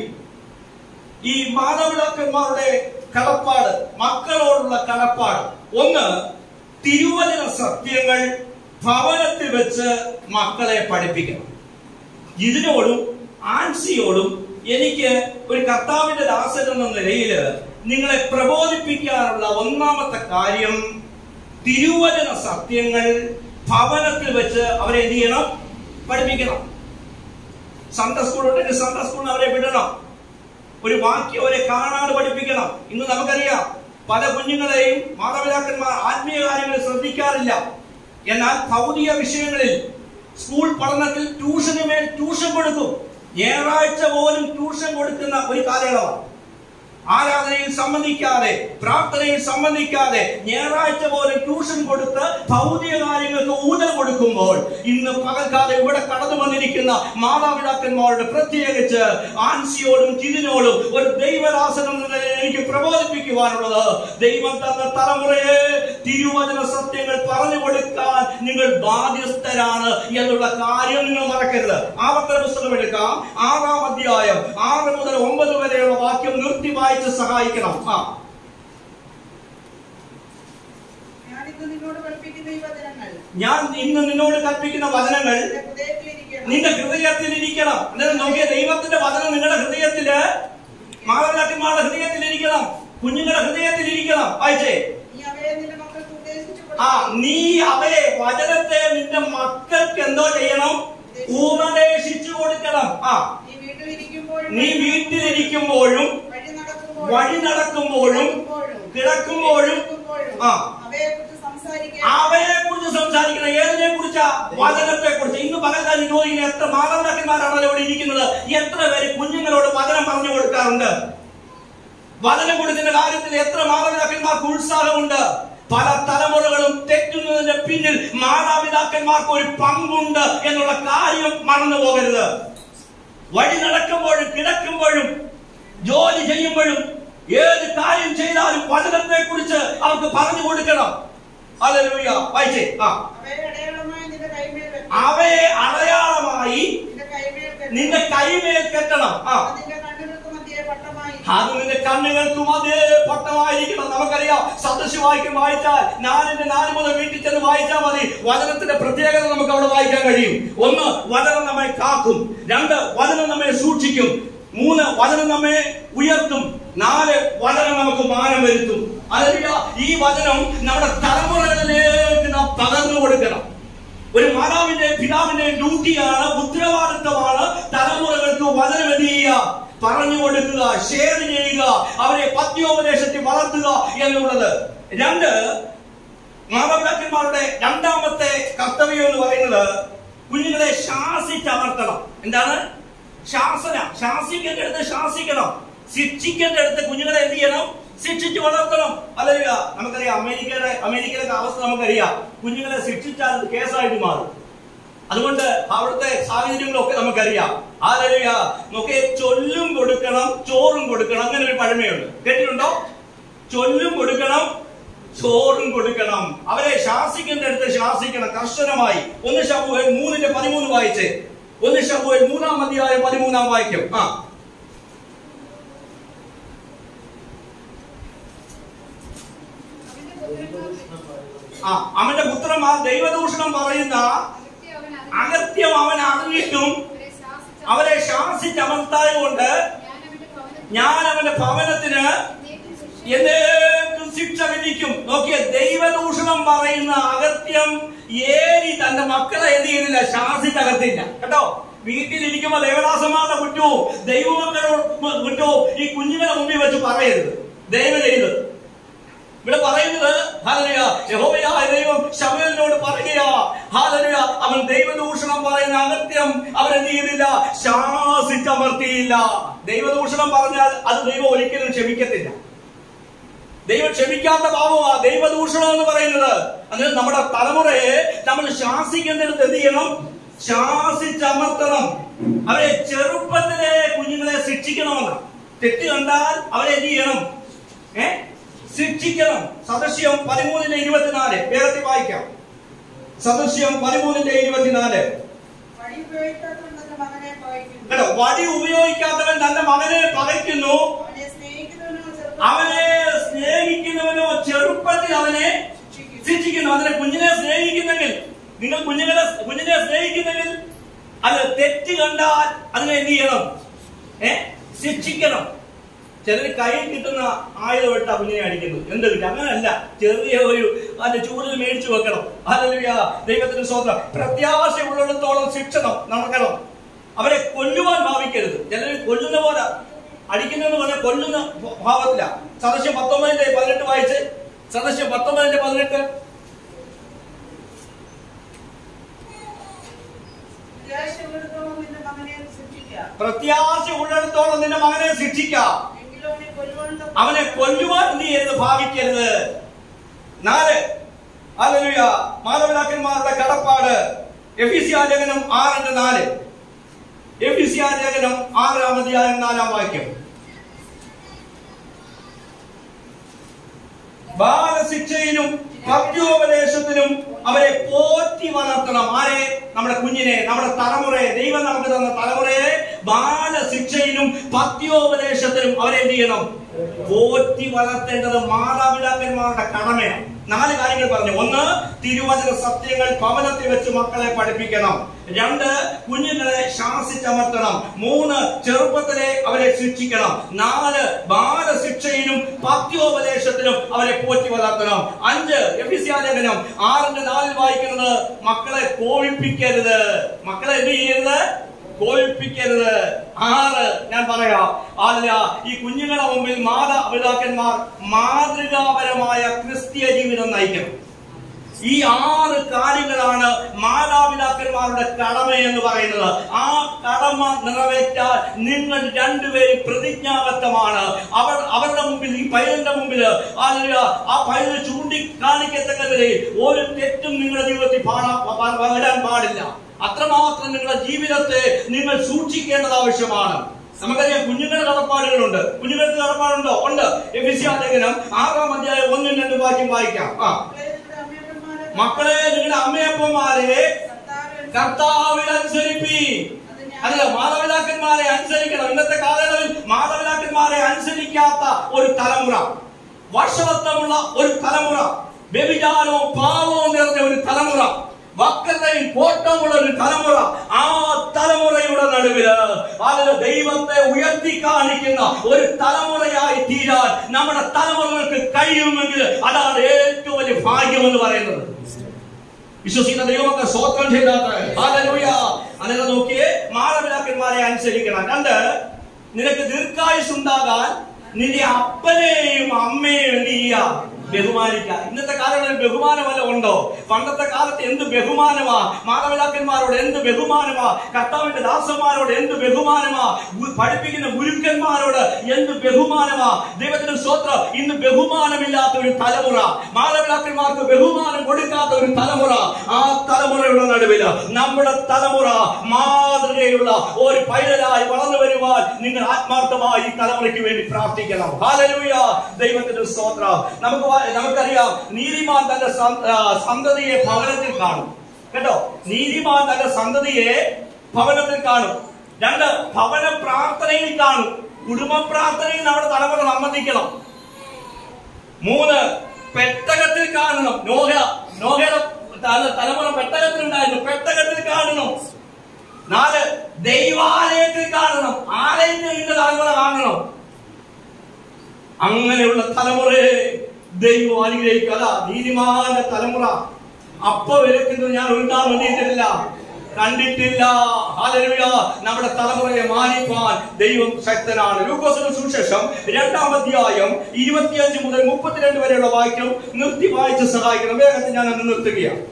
ഈ മാതാപിതാക്കന്മാരുടെ കടപ്പാട് മക്കളോടുള്ള കടപ്പാട് ഒന്ന് തിരുവചന സത്യങ്ങൾ ഭവനത്തിൽ വെച്ച് മക്കളെ പഠിപ്പിക്കണം ഇതിനോടും ആൻസിയോടും എനിക്ക് ഒരു കർത്താവിന്റെ ദാസൻ എന്ന നിലയിൽ നിങ്ങളെ പ്രബോധിപ്പിക്കാനുള്ള ഒന്നാമത്തെ കാര്യം തിരുവചന സത്യങ്ങൾ ഭവനത്തിൽ വെച്ച് അവരെ എന്ത് ചെയ്യണം പഠിപ്പിക്കണം സൺഡേ സ്കൂൾ ഉണ്ടെങ്കിൽ സൺഡേ സ്കൂളിൽ അവരെ വിടണം ഒരു വാക്യം അവരെ കാണാതെ പഠിപ്പിക്കണം ഇന്ന് നമുക്കറിയാം പല കുഞ്ഞുങ്ങളെയും മാതാപിതാക്കന്മാർ ആത്മീയ കാര്യങ്ങൾ ശ്രദ്ധിക്കാറില്ല എന്നാൽ ഭൗതിക വിഷയങ്ങളിൽ സ്കൂൾ പഠനത്തിൽ ട്യൂഷന് മേൽ ട്യൂഷൻ കൊടുക്കും ഞായറാഴ്ച പോലും ട്യൂഷൻ കൊടുക്കുന്ന ഒരു കാലയളവാണ് ആരാധനയിൽ സംബന്ധിക്കാതെ പ്രാർത്ഥനയിൽ സംബന്ധിക്കാതെ ഞായറാഴ്ച പോലും ട്യൂഷൻ കൊടുത്ത് ഭൗതിക കാര്യങ്ങൾക്ക് ഊന്നൽ കൊടുക്കുമ്പോൾ ഇന്ന് പകൽക്കാലം ഇവിടെ കടന്നു വന്നിരിക്കുന്ന മാതാപിതാക്കന്മാരുടെ പ്രത്യേകിച്ച് ആൻസിയോടും ചിതിനോടും ഒരു ദൈവദാസനം എന്ന നിലയിൽ എനിക്ക് പ്രബോധിപ്പിക്കുവാനുള്ളത് ദൈവം തന്ന തലമുറയെ തിരുവചന സത്യങ്ങൾ പറഞ്ഞു കൊടുക്കാൻ നിങ്ങൾ ബാധ്യസ്ഥരാണ് എന്നുള്ള കാര്യം നിങ്ങൾ മറക്കരുത് ആവർത്തന പുസ്തകം എടുക്കാം ആറാം അധ്യായം ആറ് മുതൽ ഒമ്പത് വരെയുള്ള വാക്യം നിർത്തി വായിച്ച് സഹായിക്കണം ആ ഞാനിന്ന് നിന്നോട് പഠിപ്പിക്കുന്ന ഈ വചനങ്ങൾ ഞാൻ ഇന്ന് നിന്നോട് കൽപ്പിക്കുന്ന വചനങ്ങൾ നിന്റെ ഹൃദയത്തിലിരിക്കണം. നിന്റെ ഹൃദയത്തിൽ ഇരിക്കണം അന്നേരം നോക്കിയ ദൈവത്തിന്റെ വചനം നിങ്ങളുടെ ഹൃദയത്തില് മാതാപിതാക്കന്മാരുടെ ഹൃദയത്തിൽ ഇരിക്കണം കുഞ്ഞുങ്ങളുടെ ഹൃദയത്തിൽ ഇരിക്കണം വായിച്ചേ നീ അവയെ നിന്റെ മക്കൾക്ക് ഉപദേശിച്ചു ആ കൊടുക്കണം. നീ അവയെ വചനത്തെ നിന്റെ മക്കൾക്ക് എന്തോ ചെയ്യണം ഉപദേശിച്ചു കൊടുക്കണം ആ നീ വീട്ടിലിരിക്കുമ്പോഴും നീ വീട്ടിലിരിക്കുമ്പോഴും വഴി നടക്കുമ്പോഴും വഴി നടക്കുമ്പോഴും കിടക്കുമ്പോഴും ആ. അവയെക്കുറിച്ച് സംസാരിക്കാൻ അവയെ കുറിച്ച് സംസാരിക്കണം ഏതിനെ കുറിച്ചാ വചനത്തെ കുറിച്ച് ഇന്ന് പകൽക്കാലം ചോദിക്കുന്ന എത്ര മാതാപിതാക്കന്മാരാണല്ലോ ഇവിടെ ഇരിക്കുന്നത് എത്ര പേര് കുഞ്ഞുങ്ങളോട് വചനം പറഞ്ഞു കൊടുക്കാറുണ്ട് വചനം കൊടുക്കുന്ന കാര്യത്തിൽ എത്ര മാതാപിതാക്കന്മാർക്ക് ഉത്സാഹമുണ്ട് പല തലമുറകളും തെറ്റുന്നതിന്റെ പിന്നിൽ മാതാപിതാക്കന്മാർക്ക് ഒരു പങ്കുണ്ട് എന്നുള്ള കാര്യം മറന്നു പോകരുത് വഴി നടക്കുമ്പോഴും കിടക്കുമ്പോഴും ജോലി ചെയ്യുമ്പോഴും ഏത് കാര്യം ചെയ്താലും വചനത്തെ കുറിച്ച് അവർക്ക് പറഞ്ഞു കൊടുക്കണം അല്ലേലൂയ വായിച്ചേ ആ അവയെ അടയാളമായി നിന്റെ കൈമേൽ വെക്കണം. അവയെ അടയാളമായി നിന്റെ കൈമേൽ വെക്കണം. നിന്റെ കൈമേൽ കെട്ടണം ആ അത് നിന്റെ കണ്ണുകൾക്ക് മധ്യേ പട്ടമായി അത് നിന്റെ കണ്ണുകൾക്കും അതേ പട്ടമായിരിക്കണം നമുക്കറിയാം സദൃശ്യവാക്യം വായിച്ചാൽ നാലിന്റെ നാല് മുതൽ വീട്ടിൽ ചെന്ന് വായിച്ചാൽ മതി വചനത്തിന്റെ പ്രത്യേകത നമുക്ക് അവിടെ വായിക്കാൻ കഴിയും ഒന്ന് വചനം നമ്മെ കാക്കും രണ്ട് വചനം നമ്മെ സൂക്ഷിക്കും മൂന്ന് വചനം നമ്മെ ഉയർത്തും നാല് വചനം നമുക്ക് മാനം വരുത്തും അതല്ല ഈ വചനം നമ്മുടെ തലമുറകളിലേക്ക് നാം പകർന്നു കൊടുക്കണം ഒരു മാതാവിന്റെ പിതാവിന്റെ ഡ്യൂട്ടിയാണ് ഉത്തരവാദിത്തമാണ് തലമുറകൾക്ക് വചനം എന്ത് ചെയ്യുക പറഞ്ഞു കൊടുക്കുക ഷെയർ ചെയ്യുക അവരെ പത്യോപദേശത്തിൽ വളർത്തുക എന്നുള്ളത് രണ്ട് മാതാപിതാക്കന്മാരുടെ രണ്ടാമത്തെ കർത്തവ്യം എന്ന് പറയുന്നത് കുഞ്ഞുങ്ങളെ ശാസിച്ചമർത്തണം എന്താണ് ശാസന ശാസിക്കേണ്ട അടുത്ത് ശാസിക്കണം ശിക്ഷിക്കേണ്ട അടുത്ത് കുഞ്ഞുങ്ങളെ എന്ത് ചെയ്യണം ശിക്ഷിച്ച് വളർത്തണം അല്ലല്ല നമുക്കറിയാം അമേരിക്കയുടെ അമേരിക്കയിലെ അവസ്ഥ നമുക്കറിയാം കുഞ്ഞുങ്ങളെ ശിക്ഷിച്ചാൽ അത് കേസായിട്ട് മാറും അതുകൊണ്ട് അവിടുത്തെ സാഹചര്യങ്ങളൊക്കെ നമുക്കറിയാം ആലലുയ നമുക്ക് ചൊല്ലും കൊടുക്കണം ചോറും കൊടുക്കണം അങ്ങനെ ഒരു പഴമയുണ്ട് കേട്ടിട്ടുണ്ടോ ചൊല്ലും കൊടുക്കണം ചോറും കൊടുക്കണം അവരെ ശാസിക്കേണ്ട അടുത്ത് ശാസിക്കണം കർശനമായി ഒന്ന് ശബുവേൽ മൂന്നിന്റെ പതിമൂന്ന് വായിച്ച് ഒന്ന് ശബുവേൽ മൂന്നാം അധ്യായം പതിമൂന്നാം വാക്യം ആ ആ അവന്റെ പുത്രന്മാർ ദൈവദൂഷണം പറയുന്ന അകത്യം അവൻ അറിഞ്ഞിട്ടും അവരെ ശാസിച്ചമർത്തായ കൊണ്ട് ഞാൻ അവന്റെ ഭവനത്തിന് എന്നേക്കും ശിക്ഷ വിധിക്കും നോക്കിയ ദൈവദൂഷണം പറയുന്ന അകത്യം ഏരി തന്റെ മക്കളെ എന്ത് ചെയ്യുന്നില്ല ശാസിച്ചകത്തില്ല കേട്ടോ വീട്ടിലിരിക്കുമ്പോ ദേവദാസന്മാരുടെ കുറ്റവും ദൈവമക്കളുടെ കുറ്റവും ഈ കുഞ്ഞുങ്ങളെ മുമ്പിൽ വെച്ച് പറയരുത് ദൈവം ചെയ്ത് ഇവിടെ പറയുന്നത് ഹാലലുയ യഹോവയായ ദൈവം ശമയലിനോട് പറയുക ഹാലലുയ അവൻ ദൈവദൂഷണം പറയുന്ന അകത്യം അവൻ എന്ത് ചെയ്യുന്നില്ല ശാസിച്ചമർത്തിയില്ല ദൈവദൂഷണം പറഞ്ഞാൽ അത് ദൈവം ഒരിക്കലും ക്ഷമിക്കത്തില്ല ദൈവം ക്ഷമിക്കാത്ത പാവമാ ദൈവദൂഷണം എന്ന് പറയുന്നത് അതിന് നമ്മുടെ തലമുറയെ നമ്മൾ ശാസിക്കേണ്ടടുത്ത് എന്ത് ചെയ്യണം ശാസിച്ചമർത്തണം അവരെ ചെറുപ്പത്തിലെ കുഞ്ഞുങ്ങളെ ശിക്ഷിക്കണമെന്ന് തെറ്റ് കണ്ടാൽ അവരെ എന്ത് ചെയ്യണം ഏ ശിക്ഷിക്കണം സദൃശ്യം പതിമൂന്നിന്റെ ഇരുപത്തിനാല് വേഗത്തിൽ വായിക്കാം സദൃശ്യം പതിമൂന്നിന്റെ ഇരുപത്തിനാല് വടി ഉപയോഗിക്കാത്തവൻ തന്റെ മകനെ പകയ്ക്കുന്നു. കേട്ടോ വടി ഉപയോഗിക്കാത്തവൻ തന്റെ മകനെ പകയ്ക്കുന്നു അവനെ സ്നേഹിക്കുന്നവനോ ചെറുപ്പത്തിൽ അവനെ സ്നേഹിക്കുന്നവനോ ചെറുപ്പത്തിൽ അവനെ ശിക്ഷിക്കുന്നു. ശിക്ഷിക്കുന്നു അതിനെ കുഞ്ഞിനെ സ്നേഹിക്കുന്നെങ്കിൽ നിങ്ങൾ കുഞ്ഞുങ്ങളെ കുഞ്ഞിനെ സ്നേഹിക്കുന്നെങ്കിൽ അത് തെറ്റ് കണ്ടാൽ അതിനെ എന്ത് ചെയ്യണം ഏ ശിക്ഷിക്കണം ചിലർ കയ്യിൽ കിട്ടുന്ന ആയുധം ഇട്ട കുഞ്ഞിനെ അടിക്കുന്നു എന്ത് കിട്ടും അങ്ങനല്ല ചെറിയ ഒരു അതിന്റെ ചൂടിൽ മേടിച്ചു വെക്കണം അല്ലെങ്കിൽ ദൈവത്തിന് സ്വന്തം പ്രത്യാശ ഉള്ളിടത്തോളം ശിക്ഷണം നടക്കണം അവരെ കൊല്ലുവാൻ ഭാവിക്കരുത് ചിലർ കൊല്ലുന്ന പോലെ അടിക്കുന്നതെന്ന് പറഞ്ഞാൽ കൊല്ലുന്ന ഭാവത്തില സദസ്യം പത്തൊമ്പതിന്റെ പതിനെട്ട് വായിച്ച് സദസ്യം പത്തൊമ്പതിന്റെ പതിനെട്ട് പ്രത്യാശയുള്ളിടത്തോളം നിന്റെ മകനെ ശിക്ഷിക്കുക. പ്രത്യാശ ഉള്ളിടത്തോളം നിന്റെ മകനെ ശിക്ഷിക്കാം എങ്കിലും അവനെ കൊല്ലുവാൻ തക്ക- അവനെ കൊല്ലുവാൻ എന്ത് ചെയ്യരുത് ഭാവിക്കരുത് നാല് അല്ലലുയ മാതാപിതാക്കന്മാരുടെ കടപ്പാട് എഫിസിയ ലേഖനം ആറിന്റെ നാല് എഫിസിയ ലേഖനം ആറാം അധ്യായം നാലാം വാക്യം ബാലശിക്ഷയിലും ഭക്തിയോപദേശത്തിനും അവരെ പോറ്റി വളർത്തണം ആരെ നമ്മുടെ കുഞ്ഞിനെ നമ്മുടെ തലമുറയെ ദൈവം നമുക്ക് തന്ന തലമുറയെ ബാലശിക്ഷയിലും ഭക്തിയോപദേശത്തിനും അവരെ എന്ത് ചെയ്യണം പോറ്റി വളർത്തേണ്ടത് മാതാപിതാക്കന്മാരുടെ കടമയാണ് നാല് കാര്യങ്ങൾ പറഞ്ഞു ഒന്ന് തിരുവചന സത്യങ്ങൾ ഭവനത്തിൽ വെച്ച് മക്കളെ പഠിപ്പിക്കണം രണ്ട് കുഞ്ഞുങ്ങളെ ശാസിച്ചമർത്തണം മൂന്ന് ചെറുപ്പത്തിലെ അവരെ ശിക്ഷിക്കണം നാല് ബാലശിക്ഷയിലും പത്യോപദേശത്തിലും അവരെ പോറ്റി വളർത്തണം അഞ്ച് എഫിസ്യാലേഖനം ആറിന്റെ നാലിൽ വായിക്കുന്നത് മക്കളെ കോപിപ്പിക്കരുത് മക്കളെ എന്ത് ചെയ്യരുത് കോപിപ്പിക്കരുത് ആറ് ഞാൻ പറയാം അല്ല ഈ കുഞ്ഞുങ്ങളുടെ മുമ്പിൽ മാതാപിതാക്കന്മാർ മാതൃകാപരമായ ക്രിസ്തീയ ജീവിതം നയിക്കണം ഈ ആറ് കാര്യങ്ങളാണ് മാതാപിതാക്കന്മാരുടെ കടമ എന്ന് പറയുന്നത് ആ കടമ നിറവേറ്റാൽ നിങ്ങൾ രണ്ടുപേരും പ്രതിജ്ഞാബദ്ധമാണ് അവർ അവരുടെ മുമ്പിൽ ഈ പൈതന്റെ മുമ്പിൽ അല്ല ആ പൈതൽ ചൂണ്ടിക്കാണിക്കത്തക്ക നിലയിൽ ഒരു തെറ്റും നിങ്ങളുടെ ജീവിതത്തിൽ പാടാ പ- പ- വരാൻ പാടില്ല അത്രമാത്രം നിങ്ങളുടെ ജീവിതത്തെ നിങ്ങൾ സൂക്ഷിക്കേണ്ടത് ആവശ്യമാണ് നമുക്കറിയാം കുഞ്ഞുങ്ങളുടെ കടപ്പാടുകളുണ്ട് കുഞ്ഞുങ്ങൾക്ക് കടപ്പാടുണ്ടോ ഉണ്ട് എഫിസിയ ലേഖനം ആറാം അധ്യായം ഒന്നും രണ്ടും വാക്യം വായിക്കാം ആ മക്കളെ നിങ്ങളുടെ അമ്മയപ്പന്മാരെ മക്കളെ നിങ്ങളുടെ അമ്മയപ്പന്മാരെ കർത്താവിൽ കർത്താവിൽ അനുസരിപ്പി അല്ല മാതാപിതാക്കന്മാരെ അനുസരിക്കണം ഇന്നത്തെ കാലയളവിൽ മാതാപിതാക്കന്മാരെ അനുസരിക്കാത്ത ഒരു തലമുറ വർഷവത്വമുള്ള ഒരു തലമുറ വ്യഭിചാരവും പാവവും നിറഞ്ഞ ഒരു തലമുറ വക്രതയും കോട്ടമുള്ള ഒരു തലമുറ ആ തലമുറയുടെ നടുവില് അതിന് ദൈവത്തെ ഉയർത്തി കാണിക്കുന്ന ഒരു തലമുറയായി തീരാൻ നമ്മുടെ തലമുറകൾക്ക് കഴിയുമെങ്കിൽ അതാണ് ഏറ്റവും വലിയ ഭാഗ്യം എന്ന് പറയുന്നത് വിശ്വസിക്കുന്ന ദൈവമൊക്കെ സ്വോത്രം ചെയ്താട്ടെ ഹാലലൂയ അങ്ങനെ നോക്കിയേ മാതാപിതാക്കന്മാരെ അനുസരിക്കണം രണ്ട് നിനക്ക് ദീർഘായുസ് ഉണ്ടാകാൻ നിന്റെ അപ്പനെയും അമ്മയെയും എന്ത് ചെയ്യാ ബഹുമാനിക്കുക ഇന്നത്തെ കാലങ്ങളിൽ ബഹുമാനമല്ല ഉണ്ടോ പണ്ടത്തെ കാലത്ത് എന്ത് ബഹുമാനമാ മാതാപിതാക്കന്മാരോട് എന്ത് ബഹുമാനമാ കർത്താവിന്റെ ദാസന്മാരോട് എന്ത് ബഹുമാനമാ ഗു- പഠിപ്പിക്കുന്ന ഗുരുക്കന്മാരോട് എന്ത് ബഹുമാനമാ ദൈവത്തിന്റെ സ്വത്രം ഇന്ന് ബഹുമാനമില്ലാത്ത ഒരു തലമുറ മാതാപിതാക്കന്മാർക്ക് ബഹുമാനം കൊടുക്കാത്ത ഒരു തലമുറ ആ തലമുറയുടെ നടുവിൽ നമ്മുടെ തലമുറ മാതൃകയുള്ള ഒരു പൈതലായി വളർന്നു വരുവാൻ നിങ്ങൾ ആത്മാർത്ഥമായി ഈ തലമുറയ്ക്ക് വേണ്ടി പ്രാർത്ഥിക്കണം ഹാലലൂയ ദൈവത്തിന്റെ സ്തോത്രം നമുക്ക് വാ- നമുക്കറിയാം നീതിമാൻ തന്റെ സം- ആ, സന്തതിയെ ഭവനത്തിൽ കാണും കേട്ടോ നീതിമാൻ തന്റെ സന്തതിയെ ഭവനത്തിൽ കാണും രണ്ട് ഭവന പ്രാർത്ഥനയിൽ കാണും കുടുംബ പ്രാർത്ഥനയിൽ നമ്മുടെ തലമുറ സംബന്ധിക്കണം മൂന്ന് പെട്ടകത്തിൽ കാണണം നോഹ നോഹയുടെ തല- തലമുറ പെട്ടകത്തിലുണ്ടായിരുന്നു പെട്ടകത്തിൽ കാണണം നാല് ദൈവാലയത്തിൽ കാണണം ആലയത്തിൽ നിന്റെ തലമുറ കാണണം അങ്ങനെയുള്ള തലമുറയെ ദൈവം അനുഗ്രഹിക്കുക നീതിമാന്റെ തലമുറ അപ്പ വിലക്കുന്നത് ഞാൻ ഉണ്ടാൻ വേണ്ടിയിട്ടില്ല കണ്ടിട്ടില്ല ഹാലലുയ നമ്മുടെ തലമുറയെ മാനിപ്പാൻ ദൈവം ശക്തനാണ് ലൂക്കോസിന്റെ സുശേഷം രണ്ടാം അധ്യായം ഇരുപത്തിയഞ്ച് മുതൽ മുപ്പത്തിരണ്ട് വരെയുള്ള വാക്യം നിർത്തി വായിച്ച് സഹായിക്കണം വേഗത്തിൽ ഞാൻ അന്ന് നിർത്തുകയാണ്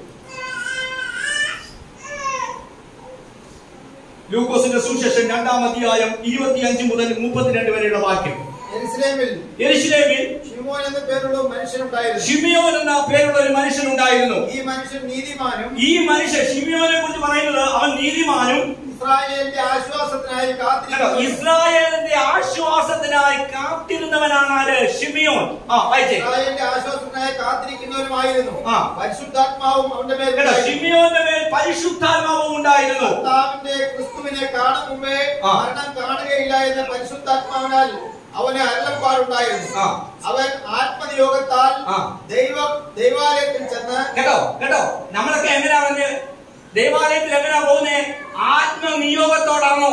ലൂക്കോസിന്റെ സുശേഷം രണ്ടാം അധ്യായം ഇരുപത്തിയഞ്ച് മുതൽ മുപ്പത്തിരണ്ട് വരെയുള്ള വാക്യം യെരൂശലേമിൽ യെരുശലേമിൽ ശിമോൻ എന്ന പേരുള്ള ഒരു മനുഷ്യനുണ്ടായിരുന്നു ഷിമിയോൻ എന്ന പേരുള്ള ഒരു മനുഷ്യൻ ഉണ്ടായിരുന്നു ഈ മനുഷ്യൻ നീതിമാനും ഈ മനുഷ്യൻ ഷിമിയോനെ കുറിച്ച് പറയുന്നത് അവൻ നീതിമാനും ഇസ്രായേലിന്റെ ആശ്വാസത്തിനായി കണ്ടോ, കാത്തിരിക്കുന്നു ഇസ്രായേലിന്റെ ആശ്വാസത്തിനായി കാത്തിരുന്നവനാണ് ആര് ഷിമിയോൻ ആ വായിച്ചേ ഇസ്രായേലിന്റെ ആശ്വാസത്തിനായി കാത്തിരിക്കുന്നവരുമായിരുന്നു ആ. പരിശുദ്ധാത്മാവും അവന്റെ മേൽ കേട്ടോ ഉണ്ടായിരുന്നു. ഷിമിയോന്റെ മേൽ പരിശുദ്ധാത്മാവും ഉണ്ടായിരുന്നു കർത്താവിന്റെ ക്രിസ്തുവിനെ കാണും മുമ്പേ ആ. മരണം കാണുകയില്ല എന്ന പരിശുദ്ധാത്മാവിനാൽ അവന് അരുളപ്പാടുണ്ടായിരുന്നു ആ. അവൻ ആത്മനിയോഗത്താൽ ആ. ദൈവ ദൈവാലയത്തിൽ ചെന്ന് കേട്ടോ കേട്ടോ നമ്മളൊക്കെ എങ്ങനെയാ വന്ന് ദേവാലയത്തിൽ എങ്ങനെയാ പോകുന്നേ ആത്മനിയോഗത്തോടാണോ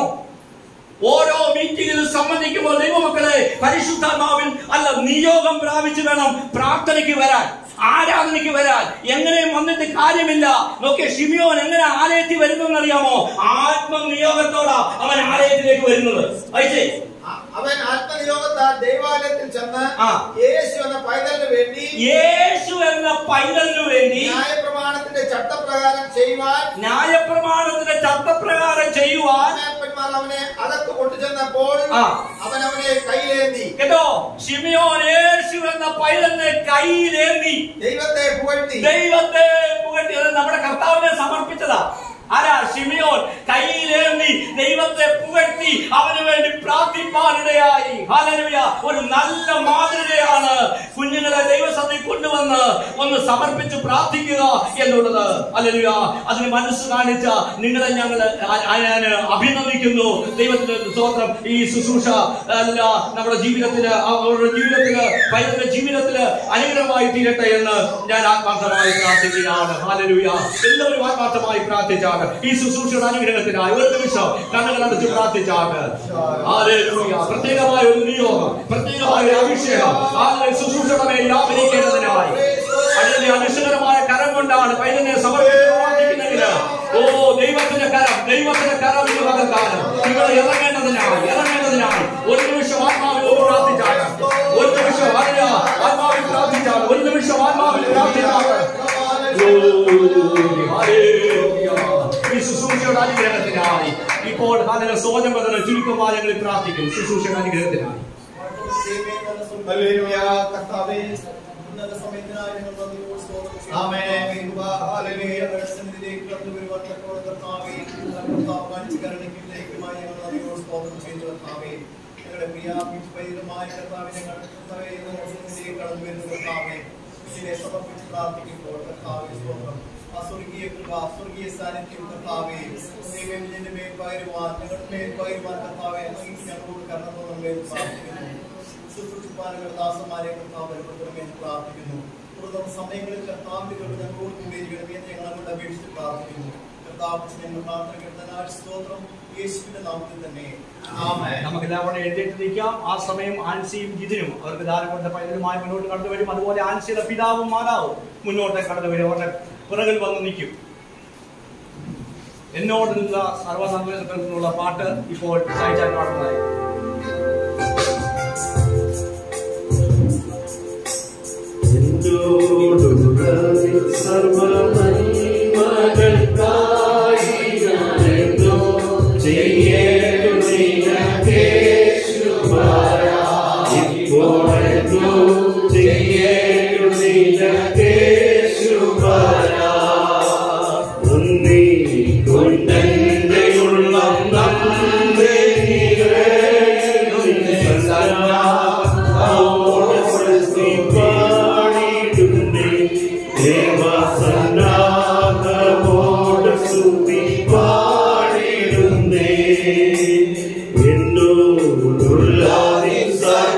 ഓരോ മീറ്റിംഗിലും സംബന്ധിക്കുമ്പോൾ ദൈവമക്കളെ പരിശുദ്ധാത്മാവിൽ അല്ല നിയോഗം പ്രാപിച്ചു വേണം പ്രാർത്ഥനയ്ക്ക് വരാൻ ആരാധനയ്ക്ക് വരാൻ എങ്ങനെയും വന്നിട്ട് കാര്യമില്ല നോക്കിയ ഷിമിയോൻ എങ്ങനെ ആലയത്തിൽ വരുന്നെന്ന് അറിയാമോ ആത്മനിയോഗത്തോടാ അവൻ ആലയത്തിലേക്ക് വരുന്നത് അയച്ചേ അ- അവൻ ആത്മനിയോഗത്താൽ ദൈവാലയത്തിൽ ചെന്ന് ആ. യേശു എന്ന പൈതലിന് വേണ്ടി യേശു എന്ന പൈതലിനു വേണ്ടി ന്യായപ്രമാണത്തിന്റെ ചട്ടപ്രകാരം ചെയ്യുവാൻ ന്യായപ്രമാണത്തിന്റെ ചട്ടപ്രകാരം ചെയ്യുവാൻ അമ്മയപ്പന്മാർ അവനെ അകത്ത് കൊണ്ടുചെന്നപ്പോൾ ആ. അവൻ അവനെ കയ്യിലേന്തി കേട്ടോ ഷിമിയോൻ യേശു എന്ന പൈതലിനെ കയ്യിലേന്തി ദൈവത്തെ പുകഴ്ത്തി ദൈവത്തെ പുകഴ്ത്തി അത് നമ്മുടെ കർത്താവിനെ സമർപ്പിച്ചതാ ആരാ ഷിമിയോൻ കയ്യിലേന്തി ദൈവത്തെ പുകഴ്ത്തി അവന് വേണ്ടി പ്രാർത്ഥിപ്പാനിടയായി ഹല്ലേലൂയ ഒരു നല്ല മാതൃകയാണ് കുഞ്ഞുങ്ങളെ ദൈവസഭയിൽ കൊണ്ടുവന്ന് ഒന്ന് സമർപ്പിച്ച് പ്രാർത്ഥിക്കുക എന്നുള്ളത് ഹല്ലേലൂയ അതിന് മനസ്സ് കാണിച്ച നിങ്ങളെ ഞങ്ങൾ ഞാൻ അഭിനന്ദിക്കുന്നു ദൈവത്തിന്റെ സ്തോത്രം ഈ ശുശ്രൂഷ അല്ല നമ്മുടെ ജീവിതത്തില് അവരുടെ ജീവിതത്തില് പൈതൃക ജീവിതത്തില് അനുഗ്രഹമായി തീരട്ടെ എന്ന് ഞാൻ ആത്മാർത്ഥമായി പ്രാർത്ഥിക്കുകയാണ് ഹാലലൂയ എല്ലാവരും ആത്മാർത്ഥമായി പ്രാർത്ഥിച്ചാണ് ഈ ശുശ്രൂഷയുടെ അനുഗ്രഹത്തിനായി ഒരു നിമിഷം കണ്ണുകൾ അടച്ച് പ്രാർത്ഥിച്ചാണ് ഹാലലൂയ പ്രത്യേകമായ ഒരു നിയോഗം പ്രത്യേകമായ ഒരു അഭിഷേകം ഹാലലൂയ ശുശ്രൂഷയുടെ മേൽ വ്യാപരിക്കുന്നതിനായി അതിന്റെ അതിശയകരമായ കരം കൊണ്ടാണ് പൈതനെ സമർപ്പിച്ച് പ്രാർത്ഥിക്കുന്നെങ്കിൽ ഓ ദൈവത്തിന്റെ കരം ദൈവത്തിന്റെ കരം എന്ന് പകർത്താനും നിങ്ങൾ ഇറങ്ങേണ്ടതിനായി ഇറങ്ങേണ്ടതിനായി ഒരു നിമിഷം ആത്മാവിൽ ഒന്ന് പ്രാർത്ഥിച്ചാണ് ഒരു നിമിഷം അറിയ ആത്മാവിൽ പ്രാർത്ഥിച്ചാണ് ഒരു നിമിഷം ആത്മാവിൽ പ്രാർത്ഥിച്ചാണ് ഈ ശുശ്രൂഷയുടെ അനുഗ്രഹത്തിനായി ഇപ്പോൾ അതിന് സോജം പതന ചുരുക്കം വാചകളിൽ പ്രാർത്ഥിക്കും ശുശ്രൂഷയുടെ അനുഗ്രഹത്തിനായി ഹല്ലേലൂയ, കർത്താവേ, ഉന്നത സമയത്തിനായി ഞങ്ങൾ നന്ദിയോട് സ്തോത്രം ചെയ്യുന്നു. ആമേൻ. ഹല്ലേലൂയ. ഞങ്ങളുടെ സന്നിധിയിലേക്ക് കടന്നു വരുവാൻ തക്കവണ്ണം കർത്താവേ, കർത്താവ് കാണിച്ച കരുണയ്ക്കും ദയയ്ക്കുമായി ഞങ്ങൾ നന്ദിയോട് സ്തോത്രം ചെയ്യുന്നു കർത്താവേ. ഞങ്ങളുടെ പ്രിയ പൈതൃകമായ കർത്താവേ, ഞങ്ങൾ കർത്താവേ, ഞങ്ങളുടെ സന്നിധിയിലേക്ക് കടന്നു വരുന്ന കർത്താവേ, ഇതിനെ സമർപ്പിച്ച് പ്രാർത്ഥിക്കുമ്പോൾ കർത്താവേ, സ്തോത്രം. അസ്വർഗീയ കൃപ അസ്വർഗീയ സാന്നിധ്യം കർത്താവേ ദൈവം നിന്റെ മേൽ പകരുവാൻ ഞങ്ങളുടെ മേൽ പകരുവാൻ കർത്താവെ അങ്ങേക്ക് ഞങ്ങളോട് കടന്നു നമ്മെ പ്രാർത്ഥിക്കുന്നു ശുശ്രൂഷിപ്പാനുള്ള ദാസന്മാരെ കർത്താവ് ബലപ്പെടുത്തണമേ എന്ന് പ്രാർത്ഥിക്കുന്നു തുടർന്ന് സമയങ്ങളിൽ കർത്താവിന്റെ കൃപ ഞങ്ങളോട് കൂടി ഇരിക്കണമേ എന്ന് ഞങ്ങൾ അങ്ങോട്ട് അപേക്ഷിച്ച് പ്രാർത്ഥിക്കുന്നു കർത്താവ് ഞങ്ങൾ പ്രാർത്ഥന കേട്ടനാൽ സ്തോത്രം യേശുവിന്റെ നാമത്തിൽ തന്നെ ആമേൻ നമുക്ക് എല്ലാവരും എഴുന്നേറ്റ് നിൽക്കാം ആ സമയം ആൻസിയും ജിതിനും അവർക്ക് ദാനം കൊണ്ട് പൈതലുമായി മുന്നോട്ട് കടന്നു വരും അതുപോലെ ആൻസിയുടെ പിതാവും മാതാവും മുന്നോട്ട് കടന്നു വരും അവരുടെ പിറകിൽ വന്ന് നിൽക്കും എന്നോട് നിന്ന സർവ്വനന്മ പാട്ട് ഇപ്പോൾ സഹിച്ചാൽ പാടുന്നതായി ദേവസന്നാഥമോട് സ്തുതി പാടിടുന്നേ എന്നോടുള്ള നിൻ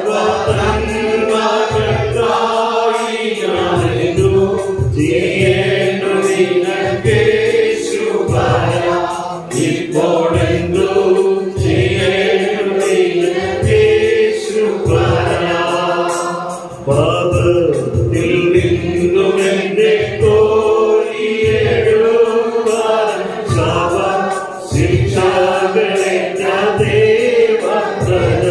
സർവ്വതന്മകൾക്കായി ഞാനെന്നു ചെയ്യേണ്ടു നിനക്കേശു വരാം. ഇപ്പോഴെന്തു ചെയ്യേണ്ടു നിനക്കേശു വരാം. പാപത്തിൽ നിന്നും എന്നെ കോരിയെടുപ്പാൻ ശവ ശിക്ഷകളേറ്റ ദേവപ്രജ.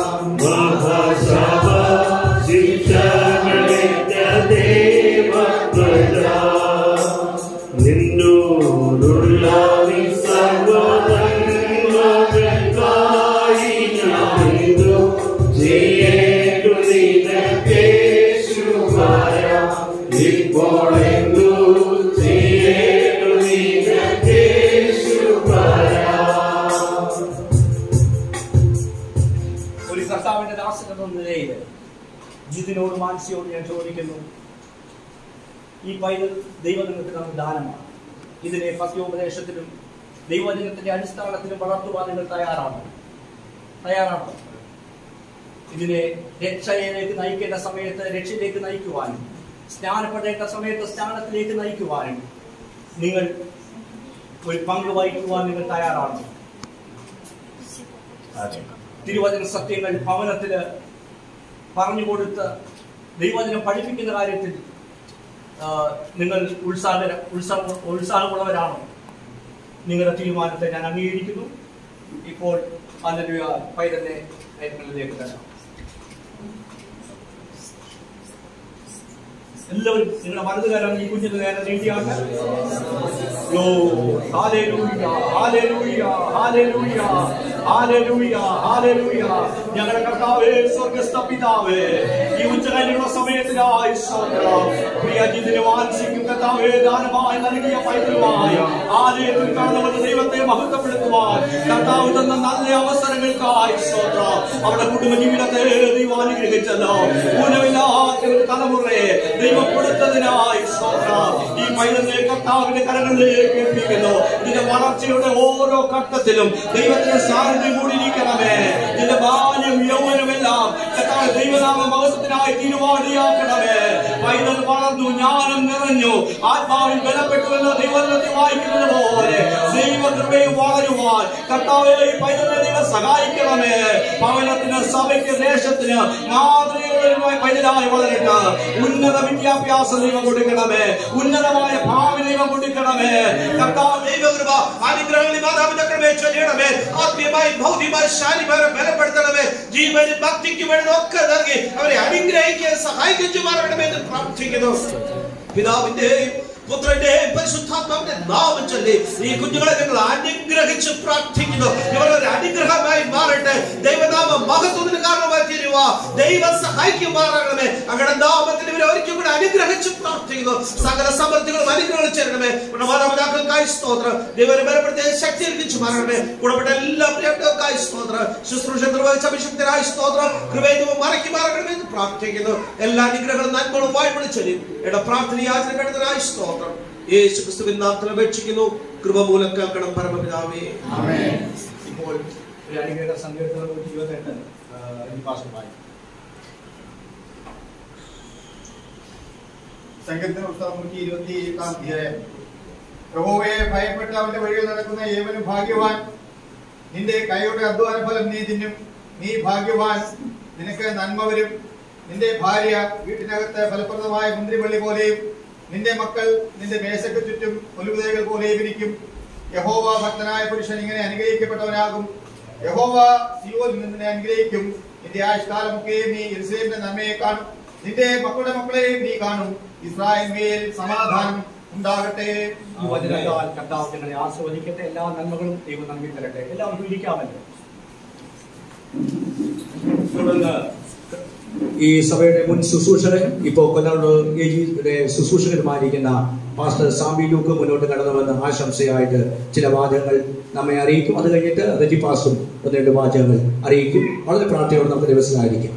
മഹാശവ ശിക്ഷകളേറ്റ ദേവപ്രജ. നിന്നോടുള്ള നിസ്സർവനന്മകൾക്കായി ഞാനിതു ചെയ്യേണ്ടു നിനക്കേശു വരാം. ഇപ്പോഴെന്തു ചെയ്യേണ്ടു നിനക്കേശു വരാം. ഒരു കർത്താവിന്റെ ദാസൻ എന്ന നിലയിൽ ജിതിനോട് മാനസിയോട് ഞാൻ ചോദിക്കുന്നു ഈ പൈതൽ ദൈവജനത്തിന് നമുക്ക് ദാനമാണ് ഇതിനെ പത്യോപദേശത്തിലും ദൈവജനത്തിന്റെ അടിസ്ഥാനത്തിലും വളർത്തുവാൻ നിങ്ങൾ തയ്യാറാണോ തയ്യാറാണോ ഇതിനെ രക്ഷയിലേക്ക് നയിക്കേണ്ട സമയത്ത് രക്ഷയിലേക്ക് നയിക്കുവാനും സ്നാനപ്പെടേണ്ട സമയത്ത് സ്നാനത്തിലേക്ക് നയിക്കുവാനും നിങ്ങൾ ഒരു പങ്ക് വഹിക്കുവാൻ നിങ്ങൾ തയ്യാറാണോ തിരുവചന സത്യങ്ങൾ ഭവനത്തില് പറഞ്ഞു കൊടുത്ത് ദൈവവചനം പഠിപ്പിക്കുന്ന കാര്യത്തിൽ ആ, നിങ്ങൾ ഉത്സാഹ ഉത്സാഹ ഉത്സാഹമുള്ളവരാണോ നിങ്ങളുടെ തീരുമാനത്തെ ഞാൻ അംഗീകരിക്കുന്നു ഇപ്പോൾ അതിൻ്റെ പൈതലിനെ അയൽക്കളിലേക്ക് തരാം എല്ലാവരും നിങ്ങളുടെ വലതുകാരം ഈ കുഞ്ഞിന് നേരെ നീട്ടിയാട്ടെ ഓ, ഹല്ലേലൂയ, ഹല്ലേലൂയ, ഹല്ലേലൂയ, ഹല്ലേലൂയ, ഹല്ലേലൂയ. ഞങ്ങളുടെ കർത്താവേ സ്വർഗസ്ഥ പിതാവേ ഈ ഉച്ചകഴിഞ്ഞുള്ള സമയത്തിനായി സ്തോത്രം പ്രിയ ജിതിനെ വാത്സിക്കും കർത്താവേ ദാനമായി നൽകിയ പൈതലുമായി ആലയത്തിൽ കാണുന്ന ദൈവത്തെ മഹത്വപ്പെടുത്തുവാൻ കർത്താവ് തന്ന നല്ല അവസരങ്ങൾക്കായി സ്തോത്രം അവരുടെ കുടുംബ ജീവിതത്തെ ദൈവം അനുഗ്രഹിച്ചല്ലോ ഊനമില്ലാത്ത ഒരു തലമുറയെ ദൈവം കൊടുത്തതിനായി സ്തോത്രം ഈ പൈതലിനെ കർത്താവിന്റെ കരങ്ങളിലേക്ക് എത്തിക്കുന്നു ഇതിന്റെ വളർച്ചയുടെ ഓരോ ഘട്ടത്തിലും ദൈവത്തിന്റെ സാന്നിധ്യം കൂടിയിരിക്കണമേ ഇതിന്റെ ബാല്യം യൗവനമെല്ലാം കർത്താവ് ദൈവനാമ മഹത്വത്തിനായി തീരുമാനിയാക്കണമേ പൈതൽ വളർന്നു ജ്ഞാനം നിറഞ്ഞു ആത്മാവിൽ ബലപ്പെട്ടു എന്ന് ദൈവത്തെ വായിക്കുന്നത് പോലെ ദൈവകൃപയും വളരുവാൻ കർത്താവെ ഈ പൈതലിനെ ദൈവം സഹായിക്കണമേ ഭവനത്തിന് സഭയ്ക്ക് ദേശത്തിന് മാതൃകയുള്ള പൈതലായി വളരട്ടെ ഉന്നത വിദ്യാഭ്യാസം ദൈവം കൊടുക്കണമേ ഉന്നതമായ ഭാവി ദൈവം കൊടുക്കണമേ കർത്താവ് ദൈവകൃപ അനുഗ്രഹങ്ങളിൽ മാതാപിതാക്കളെ ചൊല്ലണമേ ആത്മീയമായി ഭൗതികമായി ശാരീരികമായി ബലപ്പെടുത്തണമേ ജീവനും ഭക്തിക്ക് വേണ്ടി ഒക്കെ നൽകി അവരെ അനുഗ്രഹിക്കാൻ സഹായിച്ചു മാറണമേ എന്ന് പ്രാർത്ഥിക്കുന്നു പിതാവിന്റെയും പുത്രന്റെയും പരിശുദ്ധാത്മാവിന്റെ നാമം ചൊല്ലി ഈ കുഞ്ഞുങ്ങളെ ഞങ്ങൾ അനുഗ്രഹിച്ച് പ്രാർത്ഥിക്കുന്നു ഇവർ ഒരു അനുഗ്രഹമായി മാറട്ടെ ദൈവനാമ മഹത്വത്തിന് കാരണമായി തീരുക ദൈവം സഹായിക്കുമാറാകണമേ അങ്ങനെ നാമത്തിന് ഇവരെ ഒരിക്കലും കൂടെ അനുഗ്രഹിച്ച് പ്രാർത്ഥിക്കുന്നു സകല സമൃദ്ധികളും അനുഗ്രഹങ്ങൾ ചേരണമേ നമ്മുടെ മാതാപിതാക്കൾക്കായി സ്തോത്രം ദൈവം ബലപ്പെടുത്തിയ ശക്തി എത്തിച്ചു മാറണമേ കൂടപ്പെട്ട എല്ലാ പ്രിയപ്പെട്ടവർക്കായി സ്തോത്രം ശുശ്രൂഷ നിർവഹിച്ച അഭിഷക്തരായ സ്തോത്രം കൃപയും മറക്കി മാറണമേ എന്ന് പ്രാർത്ഥിക്കുന്നു എല്ലാ അനുഗ്രഹങ്ങളും നന്മകളും വായ്പ ചൊല്ലി എയുടെ പ്രാർത്ഥന യാചന കേട്ടതിനായി സ്തോത്രം യേശു ക്രിസ്തുവിൻ നാമത്തിൽ അപേക്ഷിക്കുന്നു കൃപ മൂലം കേൾക്കണം പരമപിതാവേ ഇപ്പോൾ ഒരു അടികയുടെ സങ്കീർത്തനം നൂറ്റി ഇരുപത്തെട്ട് ഈ പാസ്സുമായി സംഘത്തിന് പുസ്തകം നൂറ്റി ഇരുപത്തി എട്ടാം അധ്യായം യഹോവയെ ഭയപ്പെട്ട് അവന്റെ വഴിയിൽ നടക്കുന്ന ഏവനും ഭാഗ്യവാൻ നിന്റെ കൈയുടെ അധ്വാന ഫലം നീ തിന്നും നീ ഭാഗ്യവാൻ നിനക്ക് നന്മ വരും നിന്റെ ഭാര്യ വീട്ടിനകത്ത് ഫലപ്രദമായ മുന്തിരിവള്ളി പോലെയും നിന്റെ മക്കൾ നിന്റെ മേശയ്ക്ക് ചുറ്റും ഒലുകുതകൾ പോലെയും ഇരിക്കും യഹോവ ഭക്തനായ പുരുഷൻ ഇങ്ങനെ അനുഗ്രഹിക്കപ്പെട്ടവനാകും യഹോവ സിയോനിൽ നിന്ന് നിന്നെ അനുഗ്രഹിക്കും നിന്റെ ആയുഷ്കാലമൊക്കെയും നീ യെരൂശലേമിന്റെ നന്മയെ കാണും നിന്റെ മക്കളുടെ മക്കളെയും നീ കാണും ഇസ്രായേൽ മേൽ സമാധാനം ഉണ്ടാകട്ടെ ഈ വചനത്താൽ കർത്താവ് നിങ്ങളെ ആസ്വദിക്കട്ടെ എല്ലാ നന്മകളും ദൈവം നൽകി തരട്ടെ എല്ലാവർക്കും ഇരിക്കാമല്ലോ തുടർന്ന് ഈ സഭയുടെ മുൻ ശുശ്രൂഷകൻ ഇപ്പോൾ കൊല്ലൂർ ഏജിയുടെ ശുശ്രൂഷകരുമായിരിക്കുന്ന പാസ്റ്റർ സാമ്പി ലൂക്ക് മുന്നോട്ട് കടന്നുവന്ന ആശംസയായിട്ട് ചില വാചകങ്ങൾ നമ്മെ അറിയിക്കും അത് കഴിഞ്ഞിട്ട് റെജി പാസും ഒന്ന് രണ്ട് വാചകങ്ങൾ അറിയിക്കും വളരെ പ്രാർത്ഥനയോടെ നമുക്ക് ദിവസമായിരിക്കും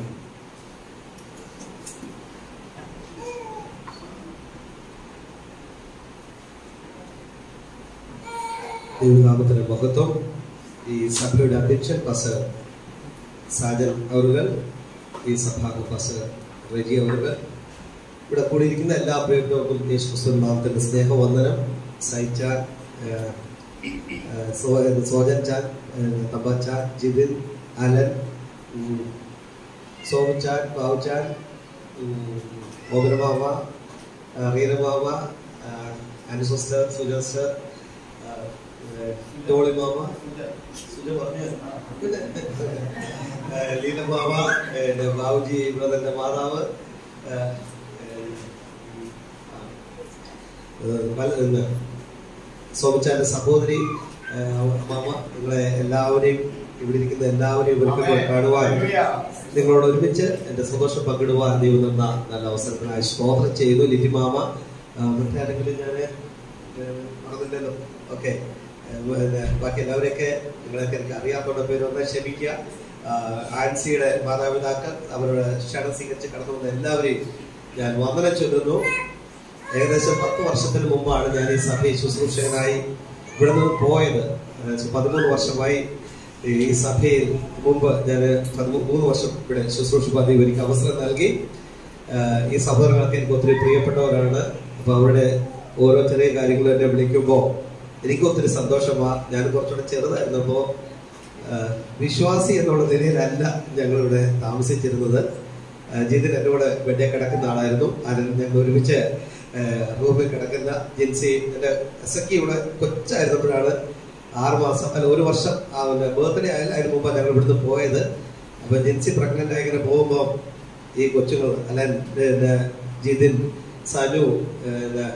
ദൈവനാമത്തിന് മഹത്വം ഈ സഭയുടെ അധ്യക്ഷൻ പാസ്റ്റർ സാജൻ അവറുകൾ ഈ സഭാംഗ പാസ്റ്റർ റെജി അവറുകൾ ഇവിടെ കൂടിയിരിക്കുന്ന എല്ലാ പ്രിയപ്പെട്ടവർക്കും യേശു ക്രിസ്തു നാമത്തിന്റെ സ്നേഹവന്ദനം സൈച്ചാൻ ഏഹ്, ഏഹ്, സോ- സോജൻ ചാൻ ഏഹ്, തമ്പച്ചാൻ ജിതിൻ അലൻ ഉം, സോമച്ചാൻ ബാബുച്ചാൻ മോഹനമാമ റീനമാമ അനുസിസ്റ്റർ സുജസ്റ്റർ ടോളി മാമ സുജ പറഞ്ഞ ലീല മാമ എൻ്റെ ബാബുജി ബ്രദറിന്റെ മാതാവ് ഏഹ്, ഏഹ്, പല- ഇന്ന് സോമച്ചാന്റെ സഹോദരി ഏഹ്, മാമ നിങ്ങളെ എല്ലാവരെയും ഇവിടെ ഇരിക്കുന്ന എല്ലാവരെയും ഒരിക്കൽ കാണുവാൻ നിങ്ങളോട് ഒരുമിച്ച് എന്റെ സന്തോഷം പങ്കിടുവാൻ ദൈവം തന്ന നല്ല അവസരത്തിനായി സ്തോത്രം ചെയ്യുന്നു ലിറ്റി മാമ ആ, മറ്റാരെങ്കിലും ഞാൻ പറഞ്ഞില്ലല്ലോ ഓക്കെ ബാക്കി എല്ലാവരെയൊക്കെ നിങ്ങളൊക്കെ എനിക്ക് അറിയാത്തോടെ പേര് ഒന്ന് ക്ഷമിക്കുക ആ, ആൻസിയുടെ മാതാപിതാക്കൾ അവരുടെ ക്ഷണം സ്വീകരിച്ച് കടന്നു വന്ന എല്ലാവരെയും ഞാൻ വന്ദനം ചൊല്ലുന്നു ഏകദേശം പത്ത് വർഷത്തിന് മുമ്പാണ് ഞാൻ ഈ സഭയിൽ ശുശ്രൂഷകനായി ഇവിടെ നിന്ന് പോയത് ഏകദേശം പതിമൂന്ന് വർഷമായി ഈ സഭയിൽ മുമ്പ് ഞാൻ മൂന്ന് വർഷം ഇവിടെ ശുശ്രൂഷിപ്പാൻ ദൈവം എനിക്ക് അവസരം നൽകി ആഹ് ഈ സഹോദരങ്ങളൊക്കെ എനിക്ക് ഒത്തിരി പ്രിയപ്പെട്ടവരാണ് അപ്പൊ അവരുടെ ഓരോ ചെറിയ കാര്യങ്ങളും എന്നെ വിളിക്കുമ്പോൾ എനിക്ക് ഒത്തിരി സന്തോഷമാണ് ഞാൻ കുറച്ചുകൂടെ ചെറുതായിരുന്നപ്പോൾ ആഹ് വിശ്വാസി എന്നുള്ള നിലയിലല്ല ഞങ്ങളിവിടെ താമസിച്ചിരുന്നത് ആഹ് ജിതിൻ എൻ്റെ കൂടെ ബെഡേ കിടക്കുന്ന ആളായിരുന്നു അതിൽ ഞങ്ങൾ ഒരുമിച്ച് ആഹ് റൂമിൽ കിടക്കുന്ന ജിൻസി എൻ്റെ എസക്കി ഇവിടെ കൊച്ചായിരുന്നപ്പോഴാണ് ആറ് മാസം അല്ല ഒരു വർഷം അവൻ്റെ ബർത്ത്ഡേ ആയാലും അതിന് മുമ്പാണ് ഞങ്ങൾ ഇവിടുന്ന് പോയത് അപ്പൊ ജിൻസി പ്രഗ്നന്റ് ആയി ഇങ്ങനെ പോകുമ്പോൾ ഈ കൊച്ചുങ്ങൾ അല്ല പിന്നെ ജിതിൻ സനു പിന്നെ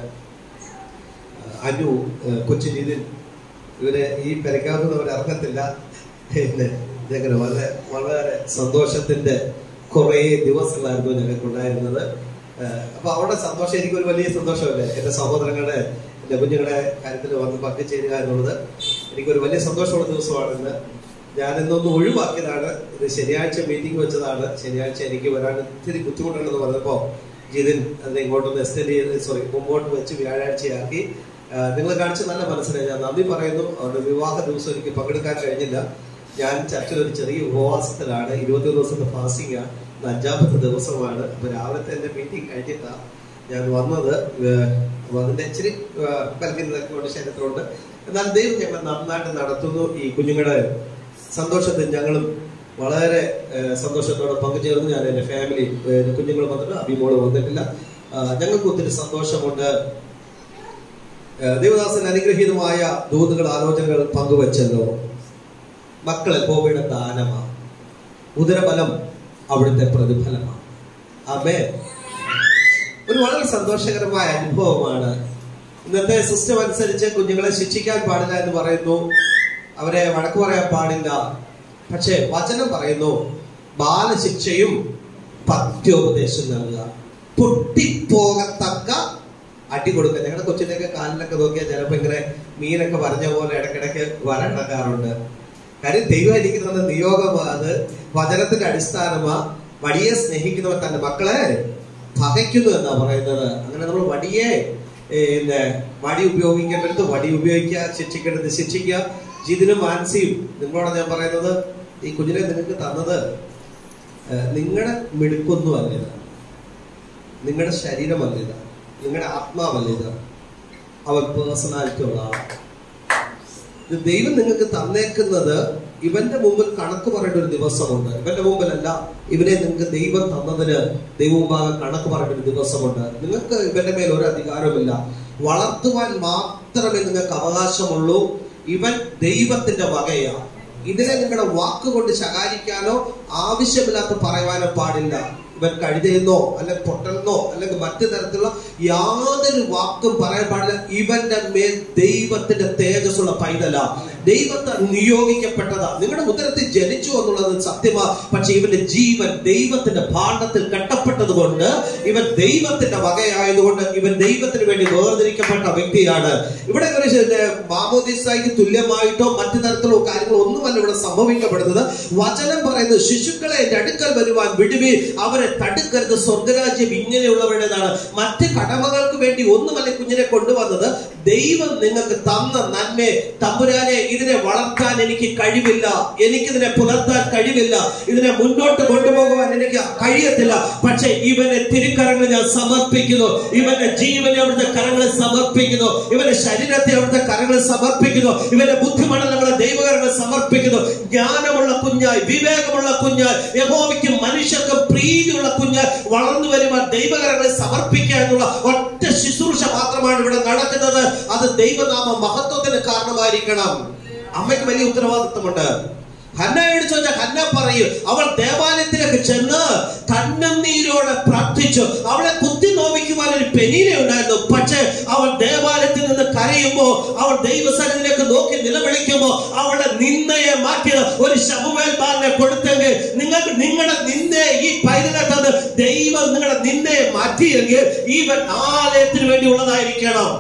അനു ഏഹ് കൊച്ചു ജിതിൻ ഇവരെ ഈ പെരക്കാവുന്ന അവർ ഇറങ്ങത്തില്ല പിന്നെ ഇതങ്ങനെ വളരെ വളരെ സന്തോഷത്തിന്റെ കുറേ ദിവസങ്ങളായിരുന്നു ഞങ്ങൾക്ക് ഉണ്ടായിരുന്നത് ഏഹ് അപ്പൊ അവിടെ സന്തോഷം എനിക്ക് ഒരു വലിയ സന്തോഷമല്ലേ എന്റെ സഹോദരങ്ങളുടെ എന്റെ കുഞ്ഞുങ്ങളുടെ കാര്യത്തിൽ വന്ന് പങ്കുചേരുക എന്നുള്ളത് എനിക്കൊരു വലിയ സന്തോഷമുള്ള ദിവസമാണ് ഇന്ന് ഞാൻ ഇന്നൊന്ന് ഒഴിവാക്കിയതാണ് ഇത് ശനിയാഴ്ച മീറ്റിംഗ് വെച്ചതാണ് ശനിയാഴ്ച എനിക്ക് വരാൻ ഇത്തിരി ബുദ്ധിമുട്ടുണ്ടെന്ന് പറഞ്ഞപ്പോൾ ജിതിൻ അതിനെ ഇങ്ങോട്ടൊന്ന് എക്സ്റ്റെൻഡ് ചെയ്ത് സോറി മുമ്പോട്ട് വെച്ച് വ്യാഴാഴ്ചയാക്കി നിങ്ങൾ കാണിച്ച നല്ല മനസ്സിലായി ഞാൻ നന്ദി പറയുന്നു അവരുടെ വിവാഹ ദിവസം എനിക്ക് പങ്കെടുക്കാൻ കഴിഞ്ഞില്ല ഞാൻ ചർച്ചിൽ ഒരു ചെറിയ ഉപവാസത്തിലാണ് ഇരുപത്തി ദിവസത്തെ ഫാസ്റ്റിംഗ് ആണ് അഞ്ചാമത്തെ ദിവസമാണ് അപ്പൊ രാവിലത്തെ എന്റെ മീറ്റിംഗ് കഴിഞ്ഞിട്ടാണ് ഞാൻ വന്നത് ഏഹ് അപ്പൊ അതിന്റെ ഇച്ചിരി കൽക്കുന്നതൊക്കെ കൊണ്ട് ശരീരത്തിലുണ്ട് എന്നാൽ ദൈവം ഞങ്ങൾ നന്നായിട്ട് നടത്തുന്നു ഈ കുഞ്ഞുങ്ങളുടെ സന്തോഷത്തിൽ ഞങ്ങളും വളരെ ഏഹ് സന്തോഷത്തോടെ പങ്കുചേർന്നു ഞാൻ എന്റെ ഫാമിലി കുഞ്ഞുങ്ങൾ വന്നിട്ട് അഭിമോള് വന്നിട്ടില്ല ആ, ഞങ്ങൾക്ക് ഒത്തിരി സന്തോഷമുണ്ട് ഏഹ് ദേവദാസൻ അനുഗ്രഹീതമായ ദൂതുകൾ ആലോചനകൾ പങ്കുവച്ചല്ലോ മക്കൾ യഹോവയുടെ ദാനമാണ് ഉദരബലം അവിടുത്തെ പ്രതിഫലമാണ് അമേ ഒരു വളരെ സന്തോഷകരമായ അനുഭവമാണ് ഇന്നത്തെ സിസ്റ്റം അനുസരിച്ച് കുഞ്ഞുങ്ങളെ ശിക്ഷിക്കാൻ പാടില്ല എന്ന് പറയുന്നു അവരെ വഴക്ക് പറയാൻ പാടില്ല പക്ഷേ വചനം പറയുന്നു ബാലശിക്ഷയും പഥ്യോപദേശം നൽകുക പൊട്ടിപ്പോകത്തക്ക അടി കൊടുക്കുക ഞങ്ങളുടെ കൊച്ചിൻ്റെയൊക്കെ കാലിലൊക്കെ നോക്കിയാൽ ചിലപ്പോൾ ഇങ്ങനെ മീനൊക്കെ പറഞ്ഞ പോലെ ഇടയ്ക്കിടയ്ക്ക് വരണ്ടക്കാറുണ്ട് കാര്യം ദൈവം എനിക്ക് തന്ന നിയോഗമാ അത് വചനത്തിന്റെ അടിസ്ഥാനമാ വടിയെ സ്നേഹിക്കുന്നവർ തന്റെ മക്കളെ പകയ്ക്കുന്നു എന്നാ പറയുന്നത് അങ്ങനെ നമ്മൾ വടിയെ പിന്നെ വടി ഉപയോഗിക്കേണ്ടത് വടി ഉപയോഗിക്കുക ശിക്ഷിക്കേണ്ടത് ശിക്ഷിക്കുക ജിതിനും മാനസിയും നിങ്ങളോട് ഞാൻ പറയുന്നത് ഈ കുഞ്ഞിനെ നിങ്ങൾക്ക് തന്നത് നിങ്ങളുടെ മിടുക്കൊന്നുമല്ല ഇത് നിങ്ങളുടെ ശരീരമല്ല ഇത് നിങ്ങളുടെ ആത്മാവല്ല ഇത് അവൻ പേഴ്സണാലിറ്റി ഉള്ള ആളാണ് ഇത് ദൈവം നിങ്ങൾക്ക് തന്നേക്കുന്നത് ഇവന്റെ മുമ്പിൽ കണക്ക് പറയേണ്ട ഒരു ദിവസമുണ്ട് ഇവന്റെ മുമ്പിലല്ല ഇവനെ നിങ്ങൾക്ക് ദൈവം തന്നതിന് ദൈവമുമ്പാകെ കണക്ക് പറയേണ്ട ഒരു ദിവസമുണ്ട് നിങ്ങൾക്ക് ഇവന്റെ മേൽ ഒരു അധികാരമില്ല വളർത്തുവാൻ മാത്രമേ നിങ്ങൾക്ക് അവകാശമുള്ളൂ ഇവൻ ദൈവത്തിന്റെ വകയാണ് ഇതിനെ നിങ്ങളുടെ വാക്കുകൊണ്ട് ശകാരിക്കാനോ ആവശ്യമില്ലാത്ത പറയുവാനോ പാടില്ല ഇവൻ കഴുതയെന്നോ അല്ലെങ്കിൽ പൊട്ടലെന്നോ അല്ലെങ്കിൽ മറ്റു തരത്തിലുള്ള യാതൊരു വാക്കും പറയാൻ പാടില്ല ഇവന്റെ മേൽ ദൈവത്തിന്റെ തേജസ്സുള്ള പൈതല ദൈവത്തെ നിയോഗിക്കപ്പെട്ടതാ നിങ്ങളുടെ ഉദരത്തിൽ ജനിച്ചു എന്നുള്ളത് സത്യമാ പക്ഷെ ഇവന്റെ ജീവൻ ദൈവത്തിന്റെ ഭാണ്ഡത്തിൽ കെട്ടപ്പെട്ടത് കൊണ്ട് ഇവൻ ദൈവത്തിന്റെ വകയായതുകൊണ്ട് ഇവൻ ദൈവത്തിന് വേണ്ടി വേർതിരിക്കപ്പെട്ട വ്യക്തിയാണ് ഇവിടെ ഒരു മാമോദിസായിക്ക് തുല്യമായിട്ടോ മറ്റു തരത്തിലോ കാര്യങ്ങളോ ഒന്നുമല്ല ഇവിടെ സംഭവിക്കപ്പെടുന്നത് വചനം പറയുന്നത് ശിശുക്കളെ എന്റെ അടുക്കൽ വരുവാൻ വിടുവി അവരെ തടുക്കരുത് സ്വർഗരാജ്യം ഇങ്ങനെയുള്ളവരുടേതാണ് മറ്റ് കടമകൾക്ക് വേണ്ടി ഒന്നുമല്ല കുഞ്ഞിനെ കൊണ്ടുവന്നത് ദൈവം നിങ്ങൾക്ക് തന്ന നന്മ തമ്പുരാനെ ഇതിനെ വളർത്താൻ എനിക്ക് കഴിവില്ല എനിക്കിതിനെ പുലർത്താൻ കഴിവില്ല ഇതിനെ മുന്നോട്ട് കൊണ്ടുപോകുവാൻ എനിക്ക് കഴിയത്തില്ല പക്ഷെ ഇവനെ തിരുക്കരങ്ങൾ ഞാൻ സമർപ്പിക്കുന്നു ഇവന്റെ ജീവനെ അവിടുത്തെ കരങ്ങളിൽ സമർപ്പിക്കുന്നു ഇവന്റെ ശരീരത്തെ അവിടുത്തെ കരങ്ങളിൽ സമർപ്പിക്കുന്നു ഇവന്റെ ബുദ്ധിമണ്ഡലങ്ങളെ ദൈവകരങ്ങളിൽ സമർപ്പിക്കുന്നു ജ്ഞാനമുള്ള കുഞ്ഞായി വിവേകമുള്ള കുഞ്ഞായി യഹോവയ്ക്കും മനുഷ്യർക്കും പ്രീതിയുള്ള കുഞ്ഞായി വളർന്നു വരുവാൻ ദൈവകരങ്ങളിൽ സമർപ്പിക്കുക എന്നുള്ള ഒറ്റ ശുശ്രൂഷ മാത്രമാണ് ഇവിടെ നടക്കുന്നത് അത് ദൈവനാമ മഹത്വത്തിന് കാരണമായിരിക്കണം അമ്മയ്ക്ക് വലിയ ഉത്തരവാദിത്വമുണ്ട് ഹന്നയോട് ചോദിച്ചാൽ ഹന്ന പറയും അവൾ ദേവാലയത്തിലേക്ക് ചെന്ന് കണ്ണുനീരോടെ പ്രാർത്ഥിച്ചു അവളെ കുത്തി നോവിക്കുവാൻ ഒരു പെനീന ഉണ്ടായിരുന്നു പക്ഷേ അവൾ ദേവാലയത്തിൽ നിന്ന് കരയുമ്പോ അവൾ ദൈവസന്നിധിയിലേക്ക് നോക്കി നിലവിളിക്കുമ്പോ അവളുടെ നിന്ദയെ മാറ്റിയത് ഒരു ശമുവേൽ ബാലിനെ കൊടുത്തെങ്കിൽ നിങ്ങൾക്ക് നിങ്ങളുടെ നിന്ദയെ ഈ പൈതലെ തന്ന് ദൈവം നിങ്ങളുടെ നിന്ദയെ മാറ്റിയെങ്കിൽ ഈവൻ ആലയത്തിന് വേണ്ടി ഉള്ളതായിരിക്കണം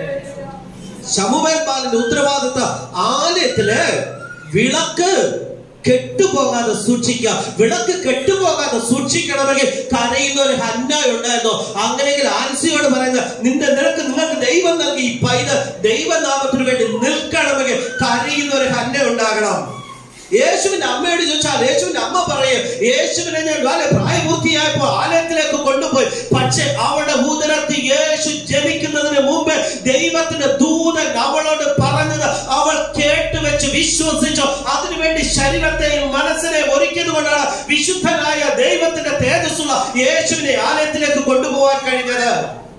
ശമുവേൽ ബാലിന്റെ ഉത്തരവാദിത്ത ആലയത്തില് വിളക്ക് കെട്ടുപോകാതെ സൂക്ഷിക്കുക വിളക്ക് കെട്ടുപോകാതെ സൂക്ഷിക്കണമെങ്കിൽ കരയുന്ന ഒരു ഹന്ന ഉണ്ടായിരുന്നു അങ്ങനെയെങ്കിൽ ആൻസിയോട് പറയുന്ന നിന്റെ നിനക്ക് നിങ്ങൾക്ക് ദൈവം നൽകി ഈ പൈത ദൈവനാമത്തിന് വേണ്ടി നിൽക്കണമെങ്കിൽ കരയുന്ന ഒരു ഹന്ന ഉണ്ടാകണം യേശുവിന്റെ അമ്മയോട് ചോദിച്ചാൽ യേശുവിന്റെ അമ്മ പറയും യേശുവിനെ ഞാൻ വളരെ പ്രായപൂർത്തിയായപ്പോ ആലയത്തിലേക്ക് കൊണ്ടുപോയി പക്ഷെ അവളുടെ ഉദരത്തിൽ യേശു ജനിക്കുന്നതിന് മുമ്പ് ദൈവത്തിന്റെ ദൂതൻ അവളോട് പറഞ്ഞത് അവൾ കേട്ടുവെച്ച് വിശ്വസിച്ചു അതിനുവേണ്ടി ശരീരത്തെയും മനസ്സിനെയും ഒരുക്കിയത് കൊണ്ടാണ് വിശുദ്ധനായ ദൈവത്തിന്റെ തേജസ്സുള്ള യേശുവിനെ ആലയത്തിലേക്ക് കൊണ്ടുപോകാൻ കഴിഞ്ഞത്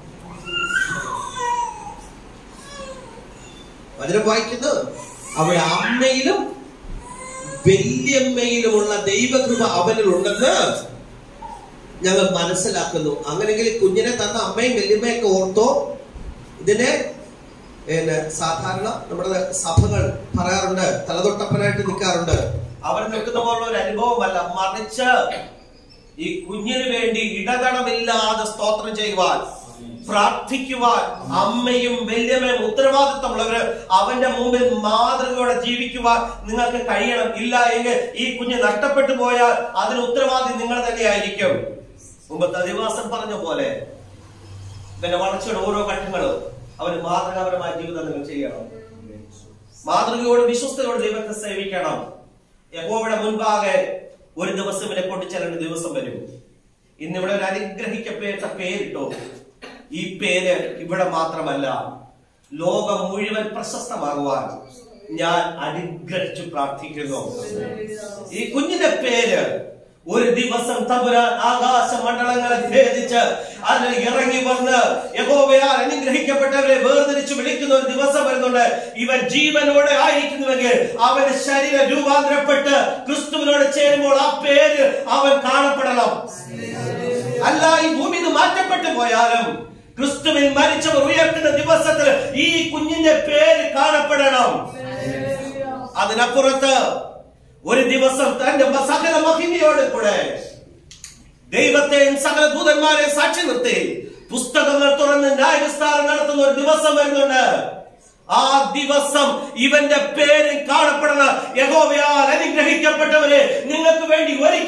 വചനം വായിക്കുന്നത് അവളുടെ അമ്മയിലും വല്യമ്മയിലുമുള്ള ദൈവകൃപ അവനിൽ ഉണ്ടെന്ന് ഞങ്ങൾ മനസ്സിലാക്കുന്നു അങ്ങനെങ്കിൽ കുഞ്ഞിനെ തന്ന അമ്മയും വല്യമ്മയൊക്കെ ഓർത്തോ ഇതിനെ പിന്നെ സാധാരണ നമ്മുടെ സഭകൾ പറയാറുണ്ട് തലതൊട്ടപ്പനായിട്ട് നിൽക്കാറുണ്ട് അവർ നിൽക്കുന്ന പോലുള്ള ഒരു അനുഭവമല്ല മറിച്ച് ഈ കുഞ്ഞിന് വേണ്ടി ഇടതടമില്ലാതെ സ്തോത്രം ചെയ്യുവാൻ പ്രാർത്ഥിക്കുവാൻ അമ്മയും വല്യമ്മയും ഉത്തരവാദിത്തമുള്ളവര് അവന്റെ മുമ്പിൽ മാതൃകയോടെ ജീവിക്കുവാൻ നിങ്ങൾക്ക് കഴിയണം ഇല്ല എങ്കിൽ ഈ കുഞ്ഞ് നഷ്ടപ്പെട്ടു പോയാൽ അതിന് ഉത്തരവാദി നിങ്ങൾ തന്നെയായിരിക്കും മുമ്പത്തെ അധിവാസം പറഞ്ഞ പോലെ ഇവന്റെ വളർച്ചയുടെ ഓരോ ഘട്ടങ്ങളും അവന് മാതൃകാപരമായ ജീവിതം നിങ്ങൾ ചെയ്യണം മാതൃകയോട് വിശ്വസ്തയോട് ദൈവത്തെ സേവിക്കണം യഹോവയുടെ മുൻപാകെ ഒരു ദിവസം ഇവനെ കൊണ്ടുചെല്ലേണ്ട ദിവസം വരും ഇന്നിവിടെ ഒരു അനുഗ്രഹിക്കപ്പെട്ട പേരിട്ടോ ഈ പേര് ഇവിടെ മാത്രമല്ല ലോകം മുഴുവൻ പ്രശസ്തമാകുവാൻ ഞാൻ അനുഗ്രഹിച്ചു പ്രാർത്ഥിക്കുന്നു ഈ കുഞ്ഞിന്റെ പേര് ഒരു ദിവസം തമ്പുരാൻ ആകാശ മണ്ഡലങ്ങളെ ഭേദിച്ച് അതിൽ ഇറങ്ങി വന്ന് യഹോവയാൽ അനുഗ്രഹിക്കപ്പെട്ടവരെ വേർതിരിച്ച് വിളിക്കുന്ന ഒരു ദിവസം വരുന്നുണ്ട് ഇവൻ ജീവനോടെ ആയിരിക്കുന്നുവെങ്കിൽ അവന്റെ ശരീരം രൂപാന്തരപ്പെട്ട് ക്രിസ്തുവിനോട് ചേരുമ്പോൾ ആ പേര് അവൻ കാണപ്പെടണം അല്ല ഈ ഭൂമി നിന്ന് മാറ്റപ്പെട്ടു പോയാലും ക്രിസ്തുവിൽ മരിച്ചവർ ഉയർത്തുന്ന ദിവസത്തിൽ ഈ കുഞ്ഞിന്റെ പേര് കാണപ്പെടണം അതിനപ്പുറത്ത് ഒരു ദിവസം തന്റെ സകല മഹിമയോട് കൂടെ ദൈവത്തെയും സകല ദൂതന്മാരെ സാക്ഷി നിർത്തി പുസ്തകങ്ങൾ തുറന്ന് ന്യായവിസ്താരം നടത്തുന്ന ഒരു ദിവസം വരുന്നുണ്ട് ആ ദിവസം ഇവന്റെ പേര് കാണപ്പെടുന്ന യഹോവയാൽ അനുഗ്രഹിക്കപ്പെട്ടവരെ നിങ്ങൾക്ക് വേണ്ടി ഒരുക്കിയിരിക്കുന്ന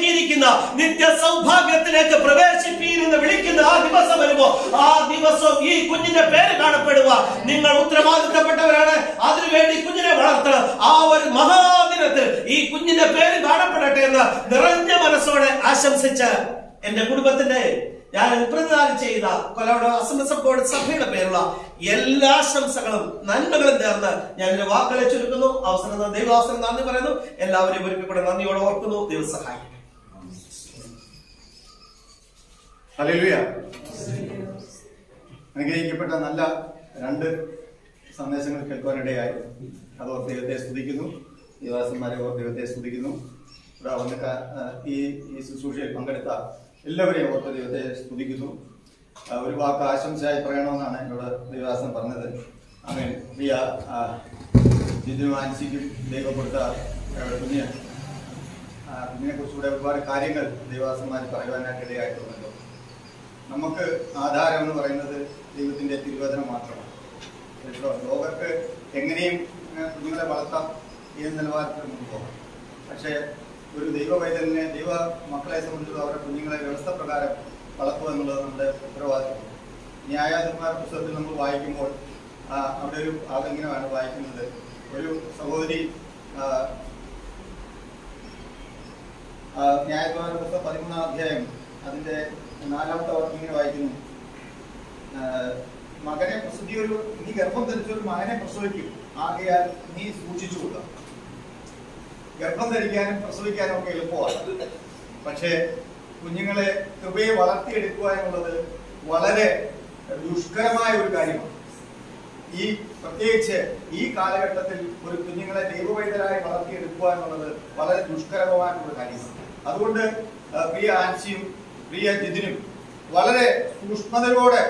അനുഗ്രഹിക്കുന്ന നിത്യ സൗഭാഗ്യത്തിലേക്ക് പ്രവേശിപ്പീരെന്ന് വിളിക്കുന്ന ആ ദിവസം വരുമ്പോ ആ ദിവസം ഈ കുഞ്ഞിന്റെ പേര് കാണപ്പെടുക നിങ്ങൾ ഉത്തരവാദിത്തപ്പെട്ടവരാണ് അതിനുവേണ്ടി കുഞ്ഞിനെ വളർത്തണം ആ ഒരു മഹാദിനത്തിൽ ഈ കുഞ്ഞിന്റെ പേര് കാണപ്പെടട്ടെ എന്ന് നിറഞ്ഞ മനസ്സോടെ ആശംസിച്ച് എന്റെ കുടുംബത്തിന്റെ ഞാൻ പ്രതിദാനം ചെയ്ത കൊല്ലവട അസംബ്ലി ബോർഡ് സഭയുടെ പേരുള്ള എല്ലാ ആശംസകളും നന്മകളും ചേർന്ന് ഞാൻ എന്റെ വാക്കുകളെ ചുരുക്കുന്നു അവസരം തന്ന ദൈവാവസരം നന്ദി പറയുന്നു എല്ലാവരെയും ഒരിക്കൽ കൂടെ നന്ദിയോടെ ഓർക്കുന്നു ദൈവം സഹായിക്കും ഹല്ലേലൂയ അനുഗ്രഹിക്കപ്പെട്ട നല്ല രണ്ട് സന്ദേശങ്ങൾ കേൾക്കുവാനിടയായി അത് ഓർത്ത് ദൈവത്തെ സ്തുതിക്കുന്നു യുവാസന്മാരെ ഓർത്ത് ദൈവത്തെ സ്തുതിക്കുന്നു ഇവിടെ വന്ന് ക- ആ, ഈ ഈ ശുശ്രൂഷയിൽ പങ്കെടുത്ത എല്ലാവരെയും ഓർത്ത് ദൈവത്തെ സ്തുതിക്കുന്നു ആ, ഒരു വാക്ക് ആശംസയായി പറയണമെന്നാണ് എന്നോട് ദൈവദാസൻ പറഞ്ഞത് അങ്ങനെ പ്രിയ ആ, ജിതിനും ആൻസിക്കും ദൈവം കൊടുത്ത ആ, കുഞ്ഞ് ആ, കുഞ്ഞിനെ കുറിച്ചുകൂടെ ഒരുപാട് കാര്യങ്ങൾ ദൈവദാസന്മാർ പറയുവാനായിട്ട് ഇടയായിട്ടുണ്ടല്ലോ നമുക്ക് ആധാരം എന്ന് പറയുന്നത് ദൈവത്തിന്റെ തിരുവചനം മാത്രമാണ് കേട്ടോ? ലോകർക്ക് എങ്ങനെയും ഏഹ്, കുഞ്ഞുങ്ങളെ വളർത്താം ഏത് നിലവാരത്തിൽ നമുക്ക് പോകാം പക്ഷേ ഒരു ദൈവ വൈദ്യനെ ദൈവ മക്കളെ സംബന്ധിച്ചുള്ള അവരുടെ കുഞ്ഞുങ്ങളെ വ്യവസ്ഥ പ്രകാരം വളർത്തുക എന്നുള്ളത് നമ്മുടെ ഉത്തരവാദിത്വം ന്യായാധിപന്മാർ പുസ്തകത്തിൽ നമ്മൾ വായിക്കുമ്പോൾ ആ, അവിടെ ഒരു ഭാഗം ഇങ്ങനെയാണ് വായിക്കുന്നത് ഒരു സഹോദരി ആ, ആ, ന്യായാധിപന്മാരുടെ പുസ്തകം പതിമൂന്നാം അധ്യായം അതിന്റെ നാലാമത്തെ വാക്യം ഇങ്ങനെ വായിക്കുന്നു ആ, മകനെ പ്രസവി ഒരു നീ ഗർഭം ധരിച്ച ഒരു മകനെ പ്രസവിക്കും ആകയാൽ നീ സൂക്ഷിച്ചു കൊള്ളുക ഗർഭം ധരിക്കാനും പ്രസവിക്കാനും ഒക്കെ എളുപ്പമാണ് പക്ഷേ കുഞ്ഞുങ്ങളെ കൃപയെ വളർത്തിയെടുക്കുക എന്നുള്ളത് വളരെ ദുഷ്കരമായ ഒരു കാര്യമാണ് ഈ പ്രത്യേകിച്ച് ഈ കാലഘട്ടത്തിൽ ഒരു കുഞ്ഞുങ്ങളെ ദൈവവൈദ്യരായി വളർത്തിയെടുക്കുക എന്നുള്ളത് വളരെ ദുഷ്കരമായിട്ടുള്ള കാര്യമാണ് അതുകൊണ്ട് ആ, പ്രിയ ആൻസിയും പ്രിയ ജിതിനും വളരെ സൂക്ഷ്മതയോടെ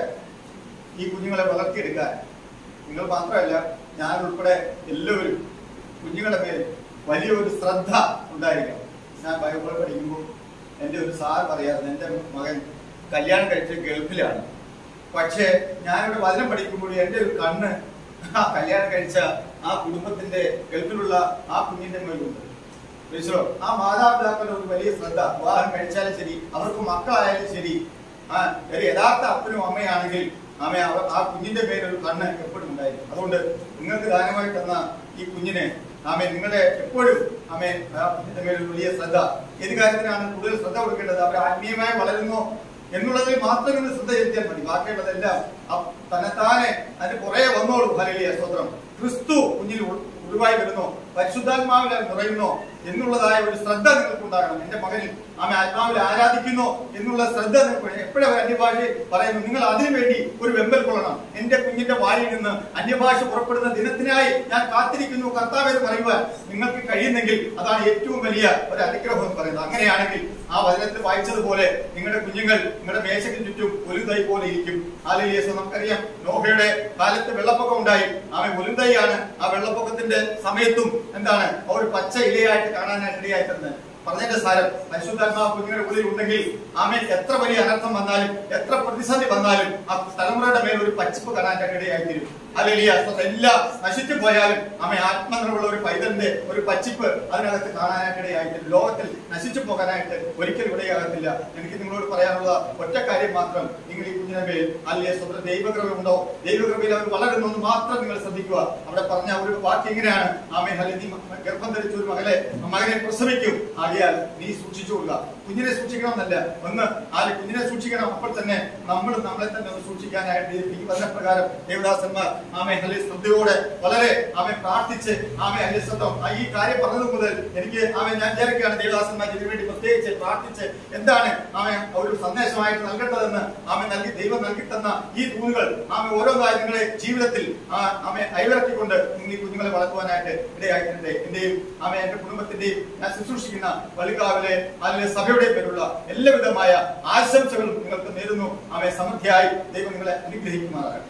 ഈ കുഞ്ഞുങ്ങളെ വളർത്തിയെടുക്കാൻ നിങ്ങൾ മാത്രമല്ല ഞാൻ ഉൾപ്പെടെ എല്ലാവരും കുഞ്ഞുങ്ങളുടെ മേൽ വലിയൊരു ശ്രദ്ധ ഉണ്ടായിരിക്കണം ഞാൻ ബൈബിൾ പഠിക്കുമ്പോൾ എൻ്റെ ഒരു സാർ പറയാറുണ്ട് എൻ്റെ മകൻ കല്യാണം കഴിച്ച് ഗൾഫിലാണ് പക്ഷേ ഞാനിവിടെ വചനം പഠിക്കുമ്പോൾ എൻ്റെ ഒരു കണ്ണ് ആ കല്യാണം കഴിച്ച ആ കുടുംബത്തിന്റെ ഗൾഫിലുള്ള ആ കുഞ്ഞിന്റെ മേലുണ്ട് വിശ്വ ആ മാതാപിതാക്കളുടെ ഒരു വലിയ ശ്രദ്ധ വിവാഹം കഴിച്ചാലും ശരി അവർക്ക് മക്കളായാലും ശരി ആ ഒരു യഥാർത്ഥ അപ്പനും അമ്മയാണെങ്കിൽ ആമെ അവർ ആ കുഞ്ഞിന്റെ പേരൊരു കണ്ണ് എപ്പോഴും ഉണ്ടായിരിക്കും അതുകൊണ്ട് നിങ്ങൾക്ക് ദാനമായി തന്ന ഈ കുഞ്ഞിനെ ആമേ നിങ്ങളുടെ എപ്പോഴും ആമേ ആ കുഞ്ഞിന്റെ മേലൊരു വലിയ ശ്രദ്ധ ഏത് കാര്യത്തിനാണ് കൂടുതൽ ശ്രദ്ധ കൊടുക്കേണ്ടത് അവർ ആത്മീയമായി വളരുന്നു എന്നുള്ളതിൽ മാത്രം നിങ്ങൾ ശ്രദ്ധ ചെലുത്തിയാൽ മതി ബാക്കിയുള്ളതെല്ലാം അ- തന്നെത്താനെ അതിന് പുറകെ വന്നോളൂ ഹലിയ സ്തോത്രം ക്രിസ്തു കുഞ്ഞിൽ ഉൾ- ഉരുവായി വരുന്നു പരിശുദ്ധാത്മാവിൽ നിറയുന്നു എന്നുള്ളതായ ഒരു ശ്രദ്ധ നിങ്ങൾക്ക് ഉണ്ടാകണം എന്റെ മകനിൽ ആമെ ആത്മാവിൽ ആരാധിക്കുന്നു എന്നുള്ള ശ്രദ്ധ നിങ്ങൾക്ക് എപ്പോഴും അവർ അന്യഭാഷ പറയുന്നു നിങ്ങൾ അതിനു വേണ്ടി ഒരു വെമ്പൽ കൊള്ളണം എന്റെ കുഞ്ഞിന്റെ വായിൽ നിന്ന് അന്യഭാഷ പുറപ്പെടുന്ന ദിനത്തിനായി ഞാൻ കാത്തിരിക്കുന്നു കർത്താവ് എന്ന് പറയുവാൻ നിങ്ങൾക്ക് കഴിയുന്നെങ്കിൽ അതാണ് ഏറ്റവും വലിയ ഒരു അനുഗ്രഹം എന്ന് പറയുന്നത് അങ്ങനെയാണെങ്കിൽ ആ വചനത്തിൽ വായിച്ചതുപോലെ നിങ്ങളുടെ കുഞ്ഞുങ്ങൾ നിങ്ങളുടെ മേശയ്ക്ക് ചുറ്റും ഒരു തൈ പോലെ ഇരിക്കും ആലിലേസ് നമുക്കറിയാം നോഹയുടെ കാലത്ത് വെള്ളപ്പൊക്കം ഉണ്ടായി ആമെ ഒരു തൈയാണ് ആ വെള്ളപ്പൊക്കത്തിന്റെ സമയത്തും എന്താണ് ആ ഒരു പച്ച ഇലയായിട്ട് കാണാനായിട്ട് ഇടയായിട്ടുണ്ട് പറഞ്ഞതിന്റെ സാരം പരിശുദ്ധാത്മാവ് കുഞ്ഞുങ്ങളുടെ ഉള്ളിൽ ഉണ്ടെങ്കിൽ ആമയ്ക്ക് എത്ര വലിയ അനർത്ഥം വന്നാലും എത്ര പ്രതിസന്ധി വന്നാലും ആ തലമുറയുടെ മേൽ ഒരു പച്ചിപ്പ് കാണാനായിട്ട് ഇടയായിത്തീരും അല്ലെങ്കിൽ എല്ലാം നശിച്ചു പോയാലും ആമ ആത്മനിർഭരമുള്ള ഒരു പൈതലിന്റെ ഒരു പച്ചിപ്പ് അതിനകത്ത് കാണാനായിട്ട് ഇടയായിത്തീരും ലോകത്തിൽ നശിച്ചു പോകാനായിട്ട് ഒരിക്കലും ഇടയാകത്തില്ല എനിക്ക് നിങ്ങളോട് പറയാനുള്ള ഒറ്റ കാര്യം മാത്രം നിങ്ങൾ ഈ കുഞ്ഞിനെ മേൽ അല്ലെങ്കിൽ സ്വന്തം ദൈവകൃപ ഉണ്ടോ ദൈവകൃപയിൽ അവർ വളരുന്നു എന്ന് മാത്രം നിങ്ങൾ ശ്രദ്ധിക്കുക അവിടെ പറഞ്ഞ ഒരു വാക്യം ഇങ്ങനെയാണ് ആമേ അല്ലെങ്കിൽ നീ മ- ഗർഭം ധരിച്ച ഒരു മകളെ മകനെ പ്രസവിക്കും ആകിയാൽ നീ സൂക്ഷിച്ചു കൊള്ളുക കുഞ്ഞിനെ സൂക്ഷിക്കണം എന്നല്ല ഒന്ന് ആര് കുഞ്ഞിനെ സൂക്ഷിക്കണം അപ്പോൾ തന്നെ നമ്മൾ നമ്മളെ തന്നെ ഒന്ന് സൂക്ഷിക്കാനായിട്ട് ഈ വചനപ്രകാരം ദേവദാസന്മാർ ആമെ അല്ലെങ്കിൽ ശ്രദ്ധയോടെ വളരെ ആമെ പ്രാർത്ഥിച്ച് ആമെ അല്ലെങ്കിൽ ശ്രദ്ധ ആ ഈ കാര്യം പറഞ്ഞത് മുതൽ എനിക്ക് ആമെ ഞാൻ വിചാരിക്കുകയാണ് ദേവദാസന്മാർ ഇതിനു വേണ്ടി പ്രത്യേകിച്ച് പ്രാർത്ഥിച്ച് എന്താണ് ആമെ ഒരു സന്ദേശമായിട്ട് നൽകേണ്ടതെന്ന് ആമെ നൽകി ദൈവം നൽകി തന്ന ഈ തൂണുകൾ ആമെ ഓരോന്നായി നിങ്ങളുടെ ജീവിതത്തിൽ ആ ആമെ അയവിറക്കിക്കൊണ്ട് നിങ്ങൾ ഈ കുഞ്ഞുങ്ങളെ വളർത്തുവാനായിട്ട് ഇടയായിട്ടുണ്ട് എന്റെയും ആമെ എന്റെ കുടുംബത്തിന്റെയും ഞാൻ ശുശ്രൂഷിക്കുന്ന വള്ളിക്കാവിലെ അല്ലെങ്കിൽ സഭയുടെ പേരുള്ള എല്ലാവിധമായ ആശംസകളും നിങ്ങൾക്ക് നേരുന്നു ആമെ സമൃദ്ധിയായി ദൈവം നിങ്ങളെ അനുഗ്രഹിക്കുമാറാകട്ടെ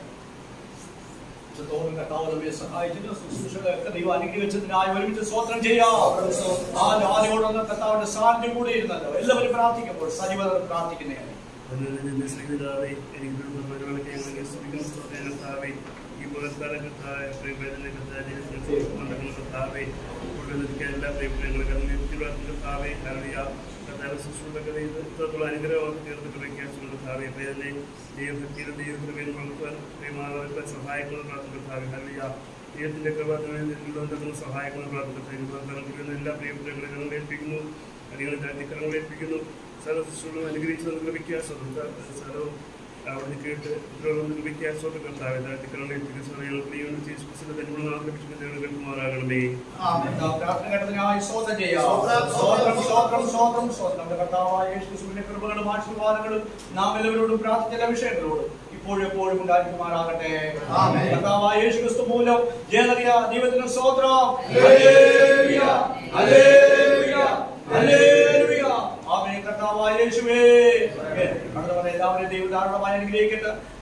തോന്നും കർത്താവ് നമ്മെ സഹായിച്ചിട്ട് ശുശ്രൂഷകളൊക്കെ ദൈവം അനുഗ്രഹിച്ചതിനായി ഒരുമിച്ച് സ്വോത്രം ചെയ്യാം ആ ആദ്യമോടൊന്ന് കർത്താവിന്റെ സാന്നിധ്യം കൂടെ ഇരുന്നല്ലോ എല്ലാവരും പ്രാർത്ഥിക്കുമ്പോൾ സജീവത പ്രാർത്ഥിക്കുന്നതാണ് പിതാവേ എനിക്ക് ബഹുമാനങ്ങളൊക്കെ ഞങ്ങൾ സ്തുതിക്കുന്നു സ്തോത്രം കർത്താവേ ഈ പുരസ്കാരം കർത്താവേ പ്രിയവേദന കർത്താവേ കർത്താവേ ഉള്ളിൽ എല്ലാ പ്രിയങ്ങളെ കർത്താവേ ഹല്ലേലൂയ കർത്താവേ ശുശ്രൂഷകളൊക്കെ ദൈവം ഇത്രത്തോളം അനുഗ്രഹമൊക്കെ തീർത്തിട്ട് വയ്ക്കാൻ കർത്താവെ അപ്പോൾ ഇതിനെ ദൈവഭക്തിയിലും ദൈവകൃപയിലും വളർത്തുവാൻ ദൈവമാതാവിനെ സഹായിക്കണം പ്രാർത്ഥന കർത്താവെ ഹല്ലേലൂയ ദൈവത്തിന്റെ കൃപ സഹായിക്കണം പ്രാർത്ഥന എല്ലാ പ്രിയപ്പെട്ടവരെ ഞങ്ങൾ ഏൽപ്പിക്കുന്നു അടികളെ താഴ്ത്തിക്കരങ്ങൾ ഏൽപ്പിക്കുന്നു സ്ഥല ശുശ്രൂഷകളും അനുഗ്രഹിച്ച് നമുക്ക് ലഭിക്കുക സ്ഥലവും അവിടെ കേട്ട് ഉത്തരവുകൾ ലഭിക്കാൻ സ്വന്തം കർത്താവെ താഴ്ത്തിക്കരങ്ങൾ ഏൽപ്പിക്കുന്ന സമയങ്ങൾ പ്രിയം യേശുക്രിസ്തുവിന്റെ തനിമുള്ള നാം ലഭിക്കുന്ന ഞങ്ങൾ കേൾക്കുമാറാകണമേ പ്രാർത്ഥന കേട്ടതിനായി സ്തോത്രം ചെയ്യാം സ്തോത്രം സ്തോത്രം സ്തോത്രം സ്തോത്രം നമ്മുടെ കർത്താവായ യേശു ക്രിസ്തുവിന്റെ കൃപകളും ആശീർവാദങ്ങളും നാം എല്ലാവരോടും പ്രാർത്ഥിച്ച വിഷയങ്ങളോട് ഇപ്പോഴും എപ്പോഴും ഉണ്ടായിരിക്കുമാറാകട്ടെ കർത്താവായ യേശു ക്രിസ്തു മൂലം ജയനറിയ ദൈവത്തിന് സ്തോത്രം ഹല്ലേലൂയ. ഹല്ലേലൂയ.